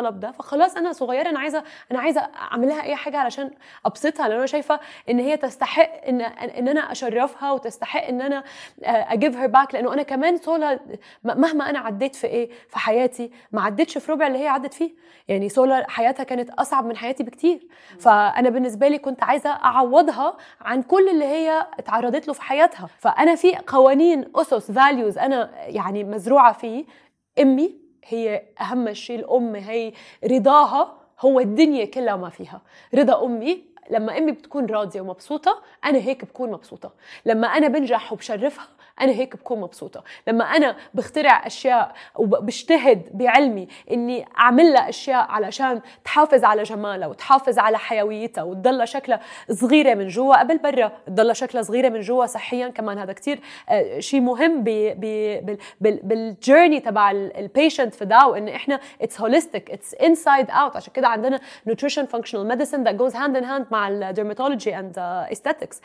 الطلب ده فخلاص انا صغيره انا عايزه انا عايزه اعمل لها اي حاجه علشان ابسطها لان انا شايفه ان هي تستحق ان ان انا اشرفها وتستحق ان انا اجيف هير باك لانه انا كمان سولا مهما انا عديت في ايه في حياتي ما عدتش في ربع اللي هي عدت فيه يعني سولا حياتها كانت اصعب من حياتي بكتير فانا بالنسبه لي كنت عايزه اعوضها عن كل اللي هي اتعرضت له في حياتها فانا في قوانين اسس فاليوز انا يعني مزروعه فيه امي هي اهم شيء الام هي رضاها هو الدنيا كلها ما فيها رضا امي لما امي بتكون راضيه ومبسوطه انا هيك بكون مبسوطه لما انا بنجح وبشرفها انا هيك بكون مبسوطه لما انا بخترع اشياء وبجتهد بعلمي اني اعمل لها اشياء علشان تحافظ على جمالها وتحافظ على حيويتها وتضلها شكلها صغيره من جوا قبل برا تضلها شكلها صغيره من جوا صحيا كمان هذا كتير شيء مهم بالجيرني تبع البيشنت في داو ان احنا اتس هوليستيك اتس انسايد اوت عشان كده عندنا نوتريشن فانكشنال ميديسن ذات جوز هاند ان هاند مع الدرماتولوجي اند ايستيتكس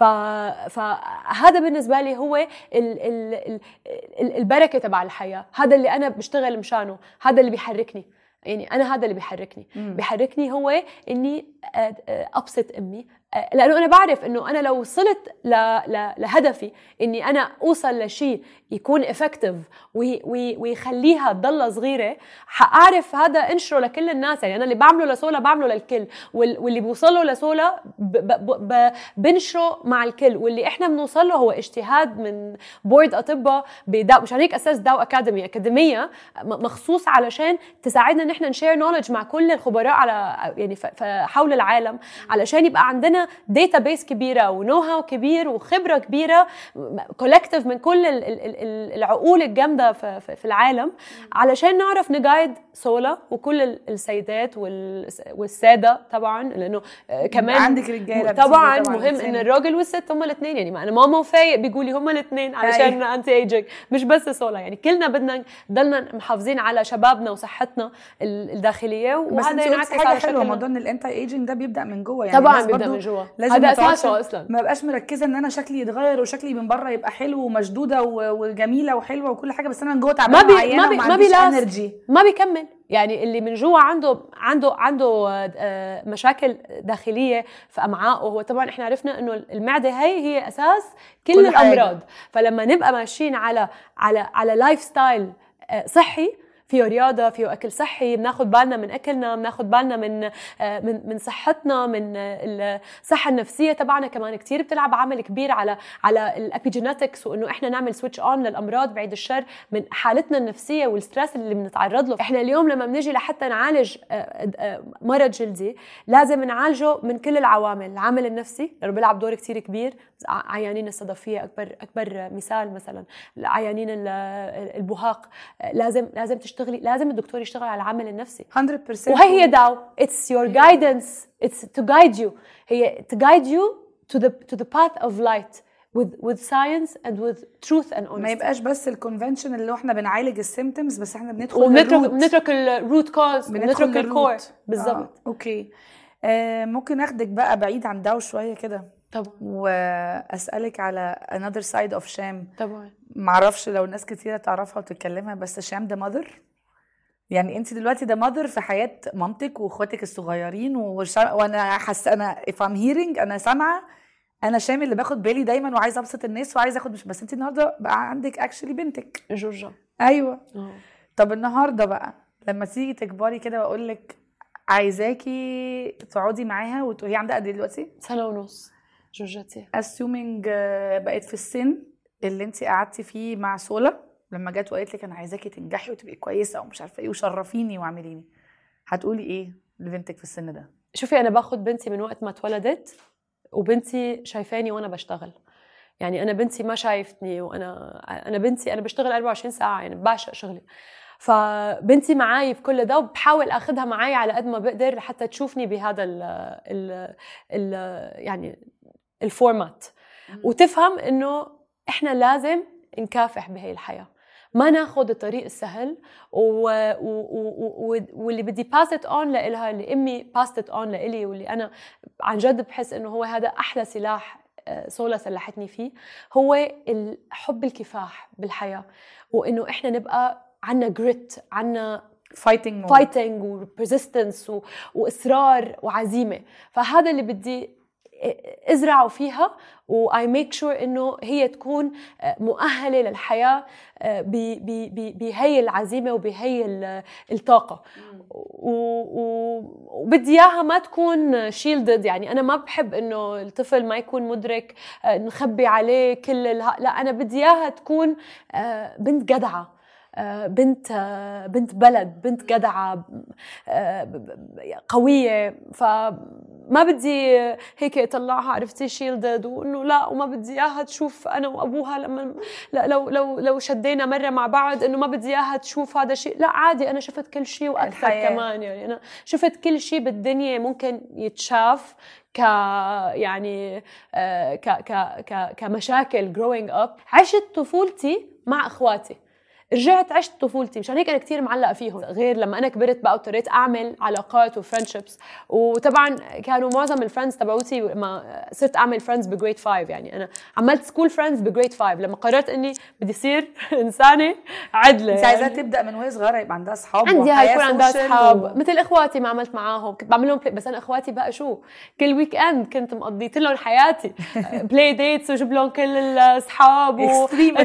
فهذا بالنسبه لي هو ال ال ال البركه تبع الحياه هذا اللي انا بشتغل مشانه هذا اللي بيحركني يعني انا هذا اللي بيحركني مم. بيحركني هو اني ابسط امي لانه انا بعرف انه انا لو وصلت لهدفي اني انا اوصل لشيء يكون افكتيف ويخليها تضلها صغيره حاعرف هذا انشره لكل الناس يعني انا اللي بعمله لسولا بعمله للكل واللي بوصله لسولا بنشره مع الكل واللي احنا بنوصل له هو اجتهاد من بورد اطباء بداو مشان هيك اساس داو اكاديمي اكاديميه مخصوص علشان تساعدنا ان احنا نشير نولج مع كل الخبراء على يعني حول العالم علشان يبقى عندنا داتا بيس كبيره ونو هاو كبير وخبره كبيره كولكتيف من كل العقول الجامده في العالم علشان نعرف نجايد سولا وكل السيدات والساده طبعا لانه كمان
عندك رجاله
طبعا مهم ان الراجل والست هم الاثنين يعني ما انا ماما وفايق بيقول لي هم الاثنين علشان انتي ايجنج مش بس سولا يعني كلنا بدنا نضلنا محافظين على شبابنا وصحتنا الداخليه
وهذا ينعكس على حلوه موضوع ان الانتي ايجنج ده بيبدا من جوه يعني
طبعا بيبدا من جوه
لازم هذا اساسه اصلا ما بقاش مركزه ان انا شكلي يتغير وشكلي من بره يبقى حلو ومشدوده وجميله وحلوه وكل حاجه بس انا من جوه تعبانه
ما بي ما بي ما بيلاس ما بيكمل يعني اللي من جوا عنده عنده عنده مشاكل داخليه في امعائه هو طبعا احنا عرفنا انه المعده هي هي اساس كل, كل الامراض حاجة. فلما نبقى ماشيين على على على لايف ستايل صحي فيه رياضه فيه اكل صحي بناخذ بالنا من اكلنا بناخذ بالنا من من من صحتنا من الصحه النفسيه تبعنا كمان كثير بتلعب عامل كبير على على الابيجينetics وانه احنا نعمل سويتش اون للامراض بعيد الشر من حالتنا النفسيه والستريس اللي بنتعرض له احنا اليوم لما بنيجي لحتى نعالج مرض جلدي لازم نعالجه من كل العوامل العامل النفسي لانه بيلعب دور كثير كبير عيانين الصدفيه اكبر اكبر مثال مثلا عيانين البهاق لازم لازم تشتغلي لازم الدكتور يشتغل على العامل النفسي
100%
وهي هي داو اتس يور جايدنس اتس تو جايد يو هي to guide you to the to the path of light with with science and with truth and honesty
ما يبقاش بس الكونفنشن اللي احنا بنعالج السيمتومز بس احنا بندخل
ونترك بنترك الروت كوز بنترك الكور بالظبط
آه. اوكي آه ممكن اخدك بقى بعيد عن داو شويه كده
طبعا
واسالك على another side of شام
طبعا
معرفش لو ناس كتيره تعرفها وتتكلمها بس شام ده ماذر يعني انت دلوقتي ده ماذر في حياه مامتك واخواتك الصغيرين وشا... وانا حاسه انا if I'm hearing انا سامعه انا شام اللي باخد بالي دايما وعايزه ابسط الناس وعايزه اخد مش بس انت النهارده بقى عندك اكشلي بنتك
جورجا
ايوه أوه. طب النهارده بقى لما تيجي تكبري كده واقول لك عايزاكي تقعدي معاها وهي عندها قد ايه دلوقتي؟
سنه ونص جورجتي
assuming بقت في السن اللي انت قعدتي فيه مع سولا لما جت وقالت لك انا عايزاكي تنجحي وتبقي كويسه ومش عارفه ايه وشرفيني واعمليني هتقولي ايه لبنتك في السن ده
شوفي انا باخد بنتي من وقت ما اتولدت وبنتي شايفاني وانا بشتغل يعني انا بنتي ما شايفتني وانا انا بنتي انا بشتغل 24 ساعه يعني بعشق شغلي فبنتي معاي في كل ده وبحاول اخذها معاي على قد ما بقدر حتى تشوفني بهذا ال ال ال يعني الفورمات وتفهم انه احنا لازم نكافح بهي الحياه ما ناخذ الطريق السهل و... و... و... واللي بدي باس ات اون لإلها اللي امي باست ات اون لإلي واللي انا عن جد بحس انه هو هذا احلى سلاح سولا سلحتني فيه هو حب الكفاح بالحياه وانه احنا نبقى عنا جريت عنا
فايتنج
فايتنج وبرزيستنس واصرار وعزيمه فهذا اللي بدي ازرعوا فيها واي ميك شور انه هي تكون مؤهله للحياه بهي العزيمه وبهي الطاقه وبدي اياها ما تكون شيلدد يعني انا ما بحب انه الطفل ما يكون مدرك نخبي عليه كل لا انا بدي اياها تكون بنت جدعه آه، بنت آه، بنت بلد بنت جدعة آه، قوية فما بدي هيك اطلعها عرفتي شيلدد وانه لا وما بدي اياها تشوف انا وابوها لما لو لو لو شدينا مره مع بعض انه ما بدي اياها تشوف هذا الشيء لا عادي انا شفت كل شيء واكثر الحياة. كمان يعني انا شفت كل شيء بالدنيا ممكن يتشاف ك يعني ك ك ك كمشاكل جروينج اب عشت طفولتي مع اخواتي رجعت عشت طفولتي مشان هيك انا كثير معلقه فيهم غير لما انا كبرت بقى واضطريت اعمل علاقات وفريندشيبس وطبعا كانوا معظم الفريندز تبعوتي ما صرت اعمل فريندز بجريد 5 يعني انا عملت سكول فريندز بجريد 5 لما قررت اني بدي اصير انسانه عدله
انت عايزاها يعني تبدا من وهي صغيره يبقى عندها اصحاب
عندي هاي يكون عندها اصحاب و... مثل اخواتي ما عملت معاهم كنت بعمل لهم بلاي بس انا اخواتي بقى شو كل ويك اند كنت مقضيت لهم حياتي بلاي ديتس وجيب لهم كل الاصحاب
و...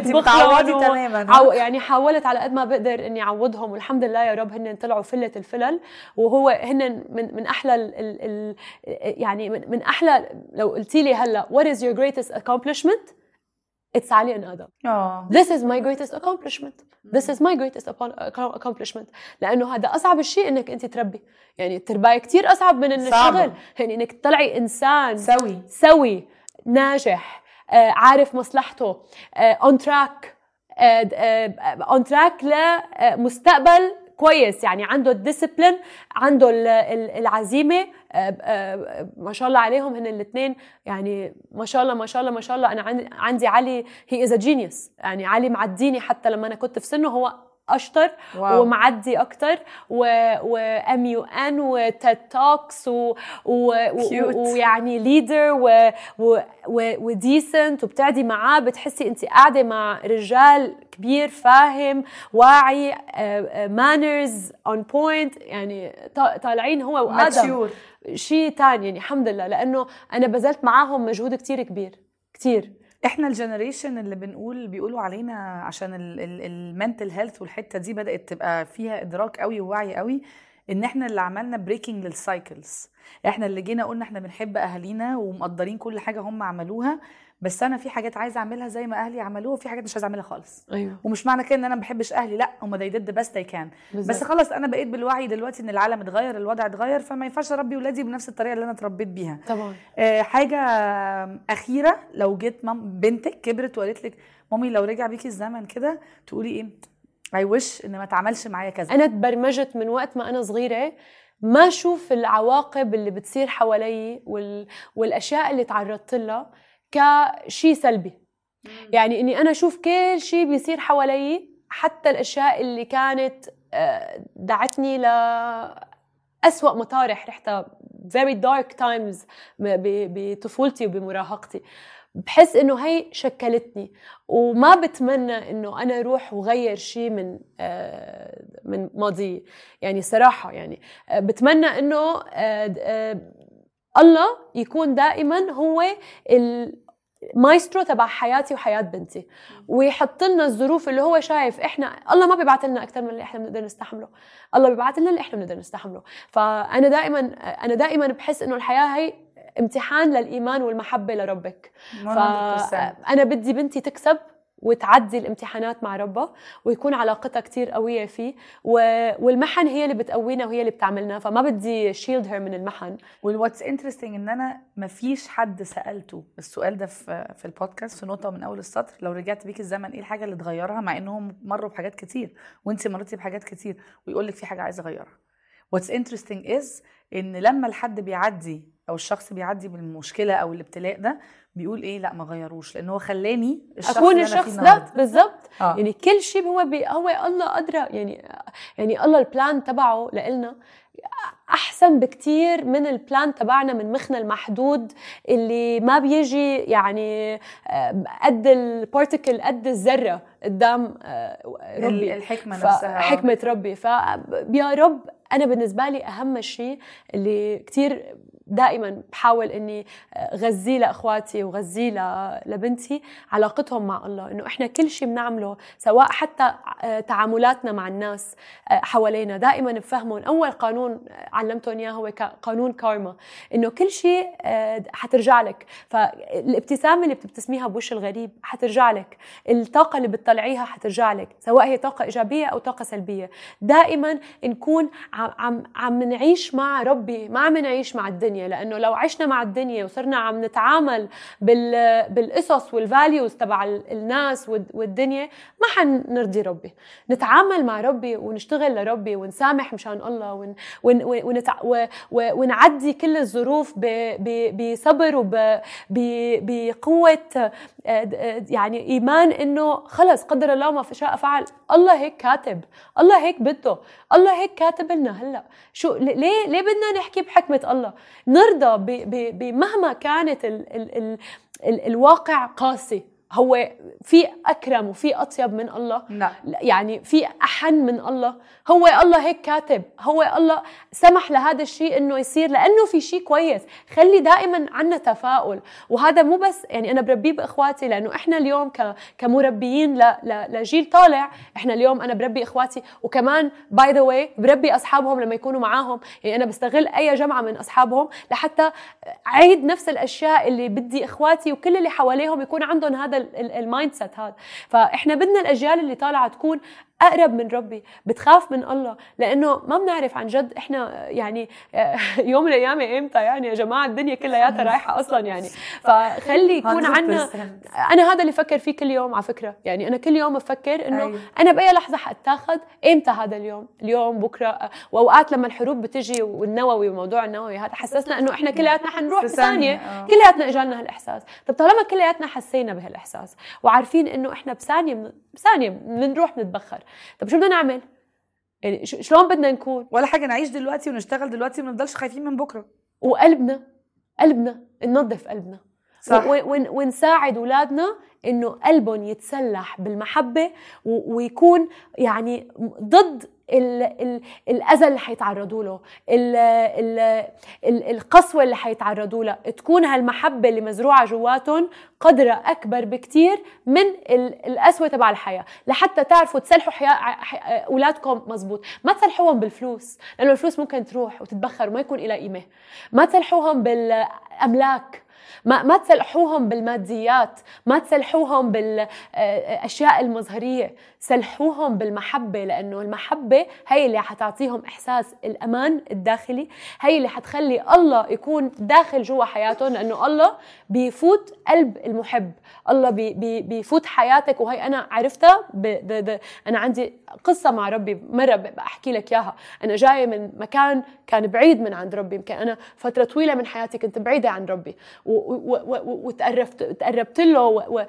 تماما
يعني حاولت على قد ما بقدر اني اعوضهم والحمد لله يا رب هن طلعوا فله الفلل وهو هن من من احلى ال ال ال يعني من, من احلى لو قلتي لي هلا what is your greatest accomplishment it's علي and ادم
oh.
this is my greatest accomplishment this is my greatest accomplishment لانه هذا اصعب شيء انك انت تربي يعني التربايه كثير اصعب من الشغل يعني انك تطلعي انسان
سوي
سوي ناجح آه عارف مصلحته اون uh, تراك اون تراك لمستقبل كويس يعني عنده الديسيبلين عنده العزيمه آه، آه، ما شاء الله عليهم هن الاثنين يعني ما شاء الله ما شاء الله ما شاء الله انا عندي علي هي از جينيوس يعني علي معديني حتى لما انا كنت في سنه هو اشطر واو. ومعدي اكتر وام يو ان وتيد توكس ويعني ليدر وديسنت وبتعدي معاه بتحسي انت قاعده مع رجال كبير فاهم واعي مانرز اون بوينت يعني طالعين هو وادم شيء ثاني يعني الحمد لله لانه انا بذلت معاهم مجهود كتير كبير كتير
احنا الجنريشن اللي بنقول بيقولوا علينا عشان المنتل هيلث والحته دي بدات تبقى فيها ادراك قوي ووعي قوي ان احنا اللي عملنا بريكنج للسايكلز احنا اللي جينا قلنا احنا بنحب اهالينا ومقدرين كل حاجه هم عملوها بس انا في حاجات عايزه اعملها زي ما اهلي عملوها وفي حاجات مش عايزه اعملها خالص
ايوه
ومش معنى كده ان انا ما بحبش اهلي لا هم they did the best they can بس خلاص انا بقيت بالوعي دلوقتي ان العالم اتغير الوضع اتغير فما ينفعش اربي ولادي بنفس الطريقه اللي انا اتربيت بيها
طبعا
آه حاجه اخيره لو جيت مام بنتك كبرت وقالت لك مامي لو رجع بيكي الزمن كده تقولي ايه اي وش ان ما اتعملش معايا كذا
انا تبرمجت من وقت ما انا صغيره ما اشوف العواقب اللي بتصير حوالي وال... والاشياء اللي تعرضت لها كشيء سلبي يعني اني انا اشوف كل شيء بيصير حوالي حتى الاشياء اللي كانت آه، دعتني ل أسوأ مطارح رحتها very dark times بطفولتي وبمراهقتي بحس انه هي شكلتني وما بتمنى انه انا اروح وغير شيء من آه، من ماضي يعني صراحه يعني آه، بتمنى انه الله يكون دائما هو المايسترو تبع حياتي وحياه بنتي ويحط لنا الظروف اللي هو شايف احنا الله ما بيبعث لنا اكثر من اللي احنا بنقدر نستحمله الله بيبعث لنا اللي احنا بنقدر نستحمله فانا دائما انا دائما بحس انه الحياه هي امتحان للايمان والمحبه لربك فانا بدي بنتي تكسب وتعدي الامتحانات مع ربها ويكون علاقتها كتير قوية فيه والمحن هي اللي بتقوينا وهي اللي بتعملنا فما بدي شيلد هير من المحن
والواتس انترستنج ان انا ما فيش حد سالته السؤال ده في في البودكاست في نقطه من اول السطر لو رجعت بيك الزمن ايه الحاجه اللي تغيرها مع انهم مروا بحاجات كتير وانت مريتي بحاجات كتير ويقول لك في حاجه عايز اغيرها واتس انترستنج از ان لما الحد بيعدي او الشخص بيعدي بالمشكله او الابتلاء ده بيقول ايه لا ما غيروش لان هو خلاني
الشخص اكون الشخص ده بالظبط آه. يعني كل شيء هو بي هو الله ادرى يعني يعني الله البلان تبعه لنا احسن بكتير من البلان تبعنا من مخنا المحدود اللي ما بيجي يعني آه، قد البارتيكل قد الذره قدام آه، ربي
الحكمه نفسها
حكمه ربي فيا رب انا بالنسبه لي اهم شيء اللي كتير دائما بحاول اني غذيه لاخواتي وغذيه لبنتي علاقتهم مع الله انه احنا كل شيء بنعمله سواء حتى تعاملاتنا مع الناس حوالينا دائما بفهمهم اول قانون علمتهم اياه هو قانون كارما انه كل شيء حترجع لك فالابتسامه اللي بتبتسميها بوش الغريب حترجع لك الطاقه اللي بتطلعيها حترجع لك سواء هي طاقه ايجابيه او طاقه سلبيه دائما نكون عم عم نعيش مع ربي ما عم نعيش مع الدنيا الدنيا لانه لو عشنا مع الدنيا وصرنا عم نتعامل بال بالقصص والفاليوز تبع الناس والدنيا ما حنرضي ربي نتعامل مع ربي ونشتغل لربي ونسامح مشان الله ون ون ونتع ونعدي كل الظروف بصبر وبقوه يعني ايمان انه خلص قدر الله ما شاء فعل الله هيك كاتب الله هيك بده الله هيك كاتب لنا هلا شو ليه ليه بدنا نحكي بحكمه الله نرضى بمهما كانت ال ال ال ال الواقع قاسي هو في اكرم وفي اطيب من الله
لا.
يعني في احن من الله هو الله هيك كاتب هو الله سمح لهذا الشيء انه يصير لانه في شيء كويس خلي دائما عنا تفاؤل وهذا مو بس يعني انا بربيه باخواتي لانه احنا اليوم كمربيين لجيل طالع احنا اليوم انا بربي اخواتي وكمان باي ذا واي بربي اصحابهم لما يكونوا معاهم يعني انا بستغل اي جمعه من اصحابهم لحتى اعيد نفس الاشياء اللي بدي اخواتي وكل اللي حواليهم يكون عندهم هذا المايند سيت هذا فاحنا بدنا الاجيال اللي طالعه تكون اقرب من ربي بتخاف من الله لانه ما بنعرف عن جد احنا يعني يوم من الايام امتى يعني يا جماعه الدنيا كلياتها رايحه اصلا يعني فخلي يكون عنا انا هذا اللي فكر فيه كل يوم على فكره يعني انا كل يوم بفكر انه أيوه. انا باي لحظه حاتاخذ امتى هذا اليوم اليوم بكره واوقات لما الحروب بتجي والنووي وموضوع النووي هذا حسسنا انه احنا كلياتنا حنروح بثانيه آه. كلياتنا اجانا هالاحساس طب طالما كلياتنا حسينا بهالاحساس وعارفين انه احنا بثانيه بثانيه بنروح بنتبخر طب شو بدنا نعمل يعني شلون بدنا نكون
ولا حاجه نعيش دلوقتي ونشتغل دلوقتي وما نفضلش خايفين من بكره
وقلبنا قلبنا ننظف قلبنا صح. ونساعد اولادنا انه قلبهم يتسلح بالمحبه ويكون يعني ضد ال ال الاذى اللي حيتعرضوا له ال ال ال القسوه اللي حيتعرضوا لها تكون هالمحبه اللي مزروعه جواتهم قدرها اكبر بكتير من القسوه تبع الحياه لحتى تعرفوا تسلحوا حياه اولادكم مزبوط ما تسلحوهم بالفلوس لانه الفلوس ممكن تروح وتتبخر وما يكون لها قيمه ما تسلحوهم بالاملاك ما ما تسلحوهم بالماديات ما تسلحوهم بالاشياء المظهريه سلحوهم بالمحبه لانه المحبه هي اللي حتعطيهم احساس الامان الداخلي هي اللي حتخلي الله يكون داخل جوا حياتهم لانه الله بيفوت قلب المحب الله بي بي بيفوت حياتك وهي انا عرفتها انا عندي قصه مع ربي مره بحكي لك اياها انا جايه من مكان كان بعيد من عند ربي يمكن انا فتره طويله من حياتي كنت بعيده عن ربي وتقربت تقربت له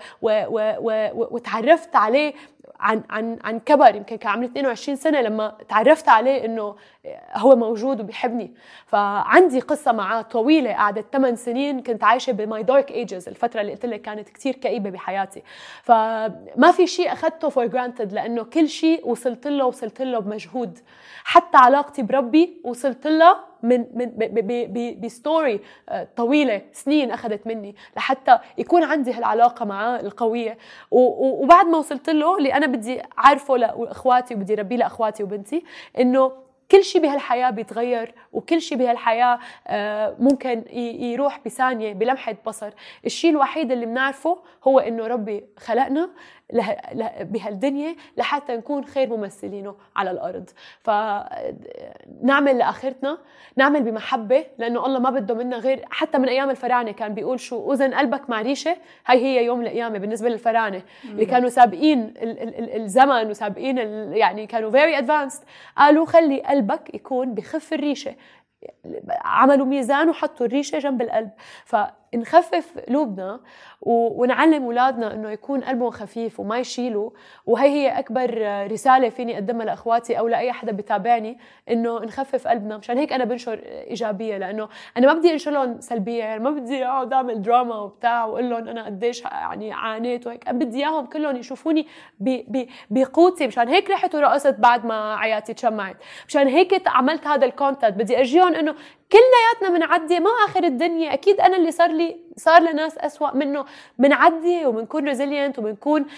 وتعرفت عليه عن عن عن كبر يمكن كان عمري 22 سنه لما تعرفت عليه انه هو موجود وبيحبني فعندي قصه معاه طويله قعدت 8 سنين كنت عايشه بماي دارك ايجز الفتره اللي قلت لك كانت كثير كئيبه بحياتي فما في شيء اخذته فور جرانتد لانه كل شيء وصلت له وصلت له بمجهود حتى علاقتي بربي وصلت لها من من بستوري آه، طويله سنين اخذت مني لحتى يكون عندي هالعلاقه معاه القويه وبعد ما وصلت له اللي انا بدي اعرفه لاخواتي وبدي ربيه لاخواتي وبنتي انه كل شيء بهالحياة بيتغير وكل شيء بهالحياة آه، ممكن يروح بثانية بلمحة بصر الشيء الوحيد اللي بنعرفه هو إنه ربي خلقنا بهالدنيا لحتى نكون خير ممثلينه على الارض فنعمل لاخرتنا نعمل بمحبه لانه الله ما بده منا غير حتى من ايام الفراعنه كان بيقول شو اذن قلبك مع ريشه هي هي يوم القيامه بالنسبه للفراعنه اللي كانوا سابقين الزمن وسابقين يعني كانوا فيري ادفانسد قالوا خلي قلبك يكون بخف الريشه عملوا ميزان وحطوا الريشه جنب القلب ف نخفف قلوبنا و- ونعلم اولادنا انه يكون قلبهم خفيف وما يشيلوا وهي هي اكبر رساله فيني اقدمها لاخواتي او لاي حدا بتابعني انه نخفف قلبنا مشان هيك انا بنشر ايجابيه لانه انا ما بدي انشر لهم سلبيه يعني ما بدي اقعد اعمل دراما وبتاع واقول لهم انا قديش يعني عانيت وهيك أنا بدي اياهم كلهم يشوفوني ب- ب- بقوتي مشان هيك رحت ورقصت بعد ما عياتي تشمعت مشان هيك عملت هذا الكونتنت بدي ارجيهم انه كلياتنا بنعدي ما اخر الدنيا اكيد انا اللي صار لي صار لناس أسوأ منه بنعدي وبنكون ريزيلينت وبنكون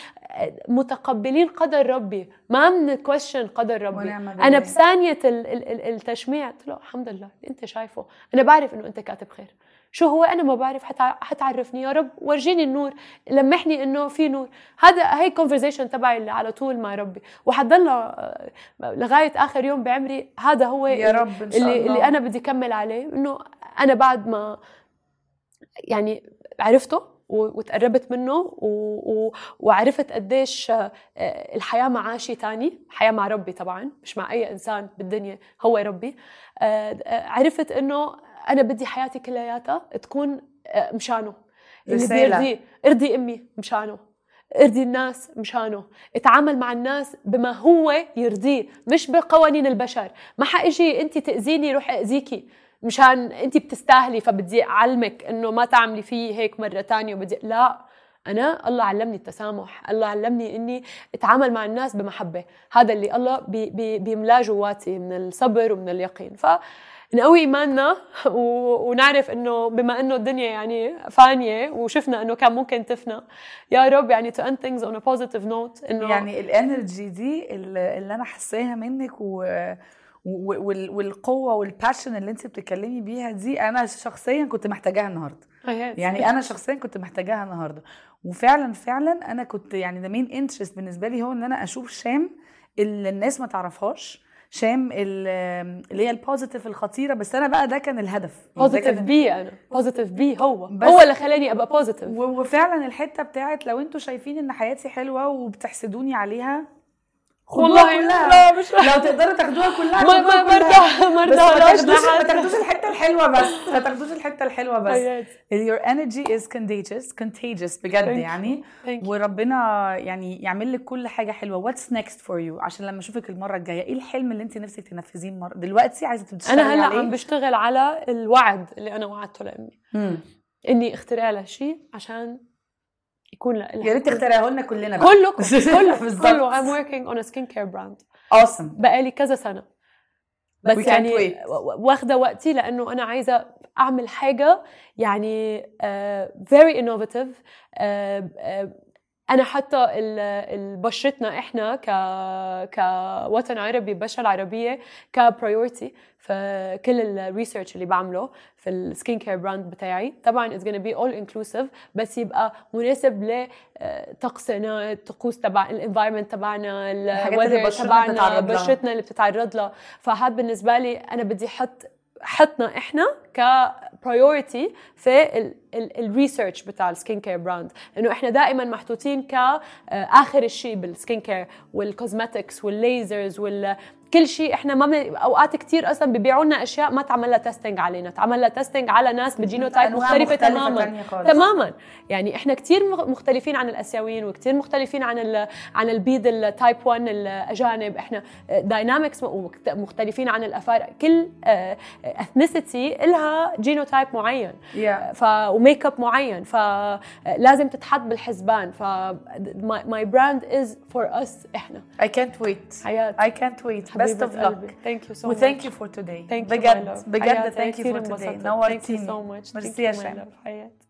متقبلين قدر ربي ما بنكويشن قدر ربي
ونعم بالله.
انا بثانيه ال- ال- ال- التشميع قلت له الحمد لله اللي انت شايفه انا بعرف انه انت كاتب خير شو هو انا ما بعرف حتع... حتعرفني يا رب ورجيني النور لمحني انه في نور هذا هي الكونفرزيشن تبعي اللي على طول مع ربي وحضلها آه، لغايه اخر يوم بعمري هذا هو
يا رب ان شاء
اللي,
الله
اللي انا بدي اكمل عليه انه انا بعد ما يعني عرفته و- وتقربت منه و... و... وعرفت قديش آه، الحياه معاه شيء تاني حياه مع ربي طبعا مش مع اي انسان بالدنيا هو ربي آه، آه، عرفت انه انا بدي حياتي كلياتها تكون آه، مشانه اللي
رسالة.
بيرضيه ارضي امي مشانه ارضي الناس مشانه اتعامل مع الناس بما هو يرضيه مش بقوانين البشر ما حاجي انت تاذيني روح اذيكي مشان انت بتستاهلي فبدي اعلمك انه ما تعملي فيه هيك مره تانية وبدي لا انا الله علمني التسامح الله علمني اني اتعامل مع الناس بمحبه هذا اللي الله بي بي بيملاه جواتي من الصبر ومن اليقين ف نقوي ايماننا و- ونعرف انه بما انه الدنيا يعني فانيه وشفنا انه كان ممكن تفنى يا رب يعني to end things on a positive note انه
يعني الانرجي دي اللي اللي انا حاساها منك و... و- وال- والقوه والباشن اللي انت بتتكلمي بيها دي انا شخصيا كنت محتاجاها النهارده يعني انا شخصيا كنت محتاجاها النهارده وفعلا فعلا انا كنت يعني ده مين انترست بالنسبه لي هو ان انا اشوف شام اللي الناس ما تعرفهاش شام ال- اللي هي البوزيتيف الخطيره بس انا بقى ده كان الهدف يعني ده
بوزيتيف
كان-
بي انا بوزيتيف بي هو
بس-
هو اللي خلاني ابقى بوزيتيف
و- وفعلا الحته بتاعت لو انتوا شايفين ان حياتي حلوه وبتحسدوني عليها خدوها
والله
كلها
لا مش
لو تقدروا تاخدوها كلها
ما
خدوها
ما
كلها.
مرضى ما
بس ما
مرضى
تاخدوش ما تاخدوش الحته الحلوه بس ما تاخدوش الحته الحلوه بس
حياتي
your energy is contagious contagious بجد
Thank you.
يعني
Thank you.
وربنا يعني يعمل لك كل حاجه حلوه what's next for you عشان لما اشوفك المره الجايه ايه الحلم اللي انت نفسك تنفذيه المره دلوقتي عايزه تشتغلي
انا هلا
عليه
عم بشتغل على الوعد اللي انا وعدته لامي
مم.
اني اخترع لها شيء عشان يكون لا
يا ريت تخترعيه لنا كلنا بقى
كلكم كله
بالظبط.
كله I'm working on a skincare brand
awesome
بقالي كذا سنه بس
We can't
يعني
wait.
و- و- واخده وقتي لانه انا عايزه اعمل حاجه يعني uh, very innovative uh, uh, انا حتى ال- ال- بشرتنا احنا ك كوطن عربي بشره عربيه كبرايورتي في كل الريسيرش اللي بعمله في السكين كير براند بتاعي طبعا اتس gonna be all inclusive بس يبقى مناسب لطقسنا الطقوس تبع الانفايرمنت تبعنا
الحاجات اللي
الweather
بشرتنا
تبعنا
بتتعرض لها.
بشرتنا اللي بتتعرض لها فهذا بالنسبه لي انا بدي احط حطنا احنا كبرايورتي في الريسيرش بتاع السكين كير براند انه احنا دائما محطوطين كاخر الشيء بالسكين كير والكوزماتكس والليزرز وال كل شيء احنا ما بن... اوقات كثير اصلا بيبيعوا لنا اشياء ما تعمل لها تيستينج علينا تعمل لها تيستينج على ناس بجينوتايب
أنواع
مختلفه
مختلفة
تماما
تانية خالص.
تماما يعني احنا كثير مختلفين عن الاسيويين وكثير مختلفين عن ال... عن البيض التايب 1 الاجانب احنا داينامكس مختلفين عن الافارقه كل اثنيسيتي لها جينوتايب معين
yeah.
ف وميك اب معين فلازم تتحط بالحسبان ف ماي براند از فور اس احنا
I can't wait
حياه
I can't wait best of luck
ثانك يو سو
و thank you for today
Thank you, my
بجد
love.
بجد
حياتي،
thank you
كتير
for today
انبسطت. Thank you
نورتيني
so much. Thank
ميرسي
you,
يا
my
شام
love. حياتي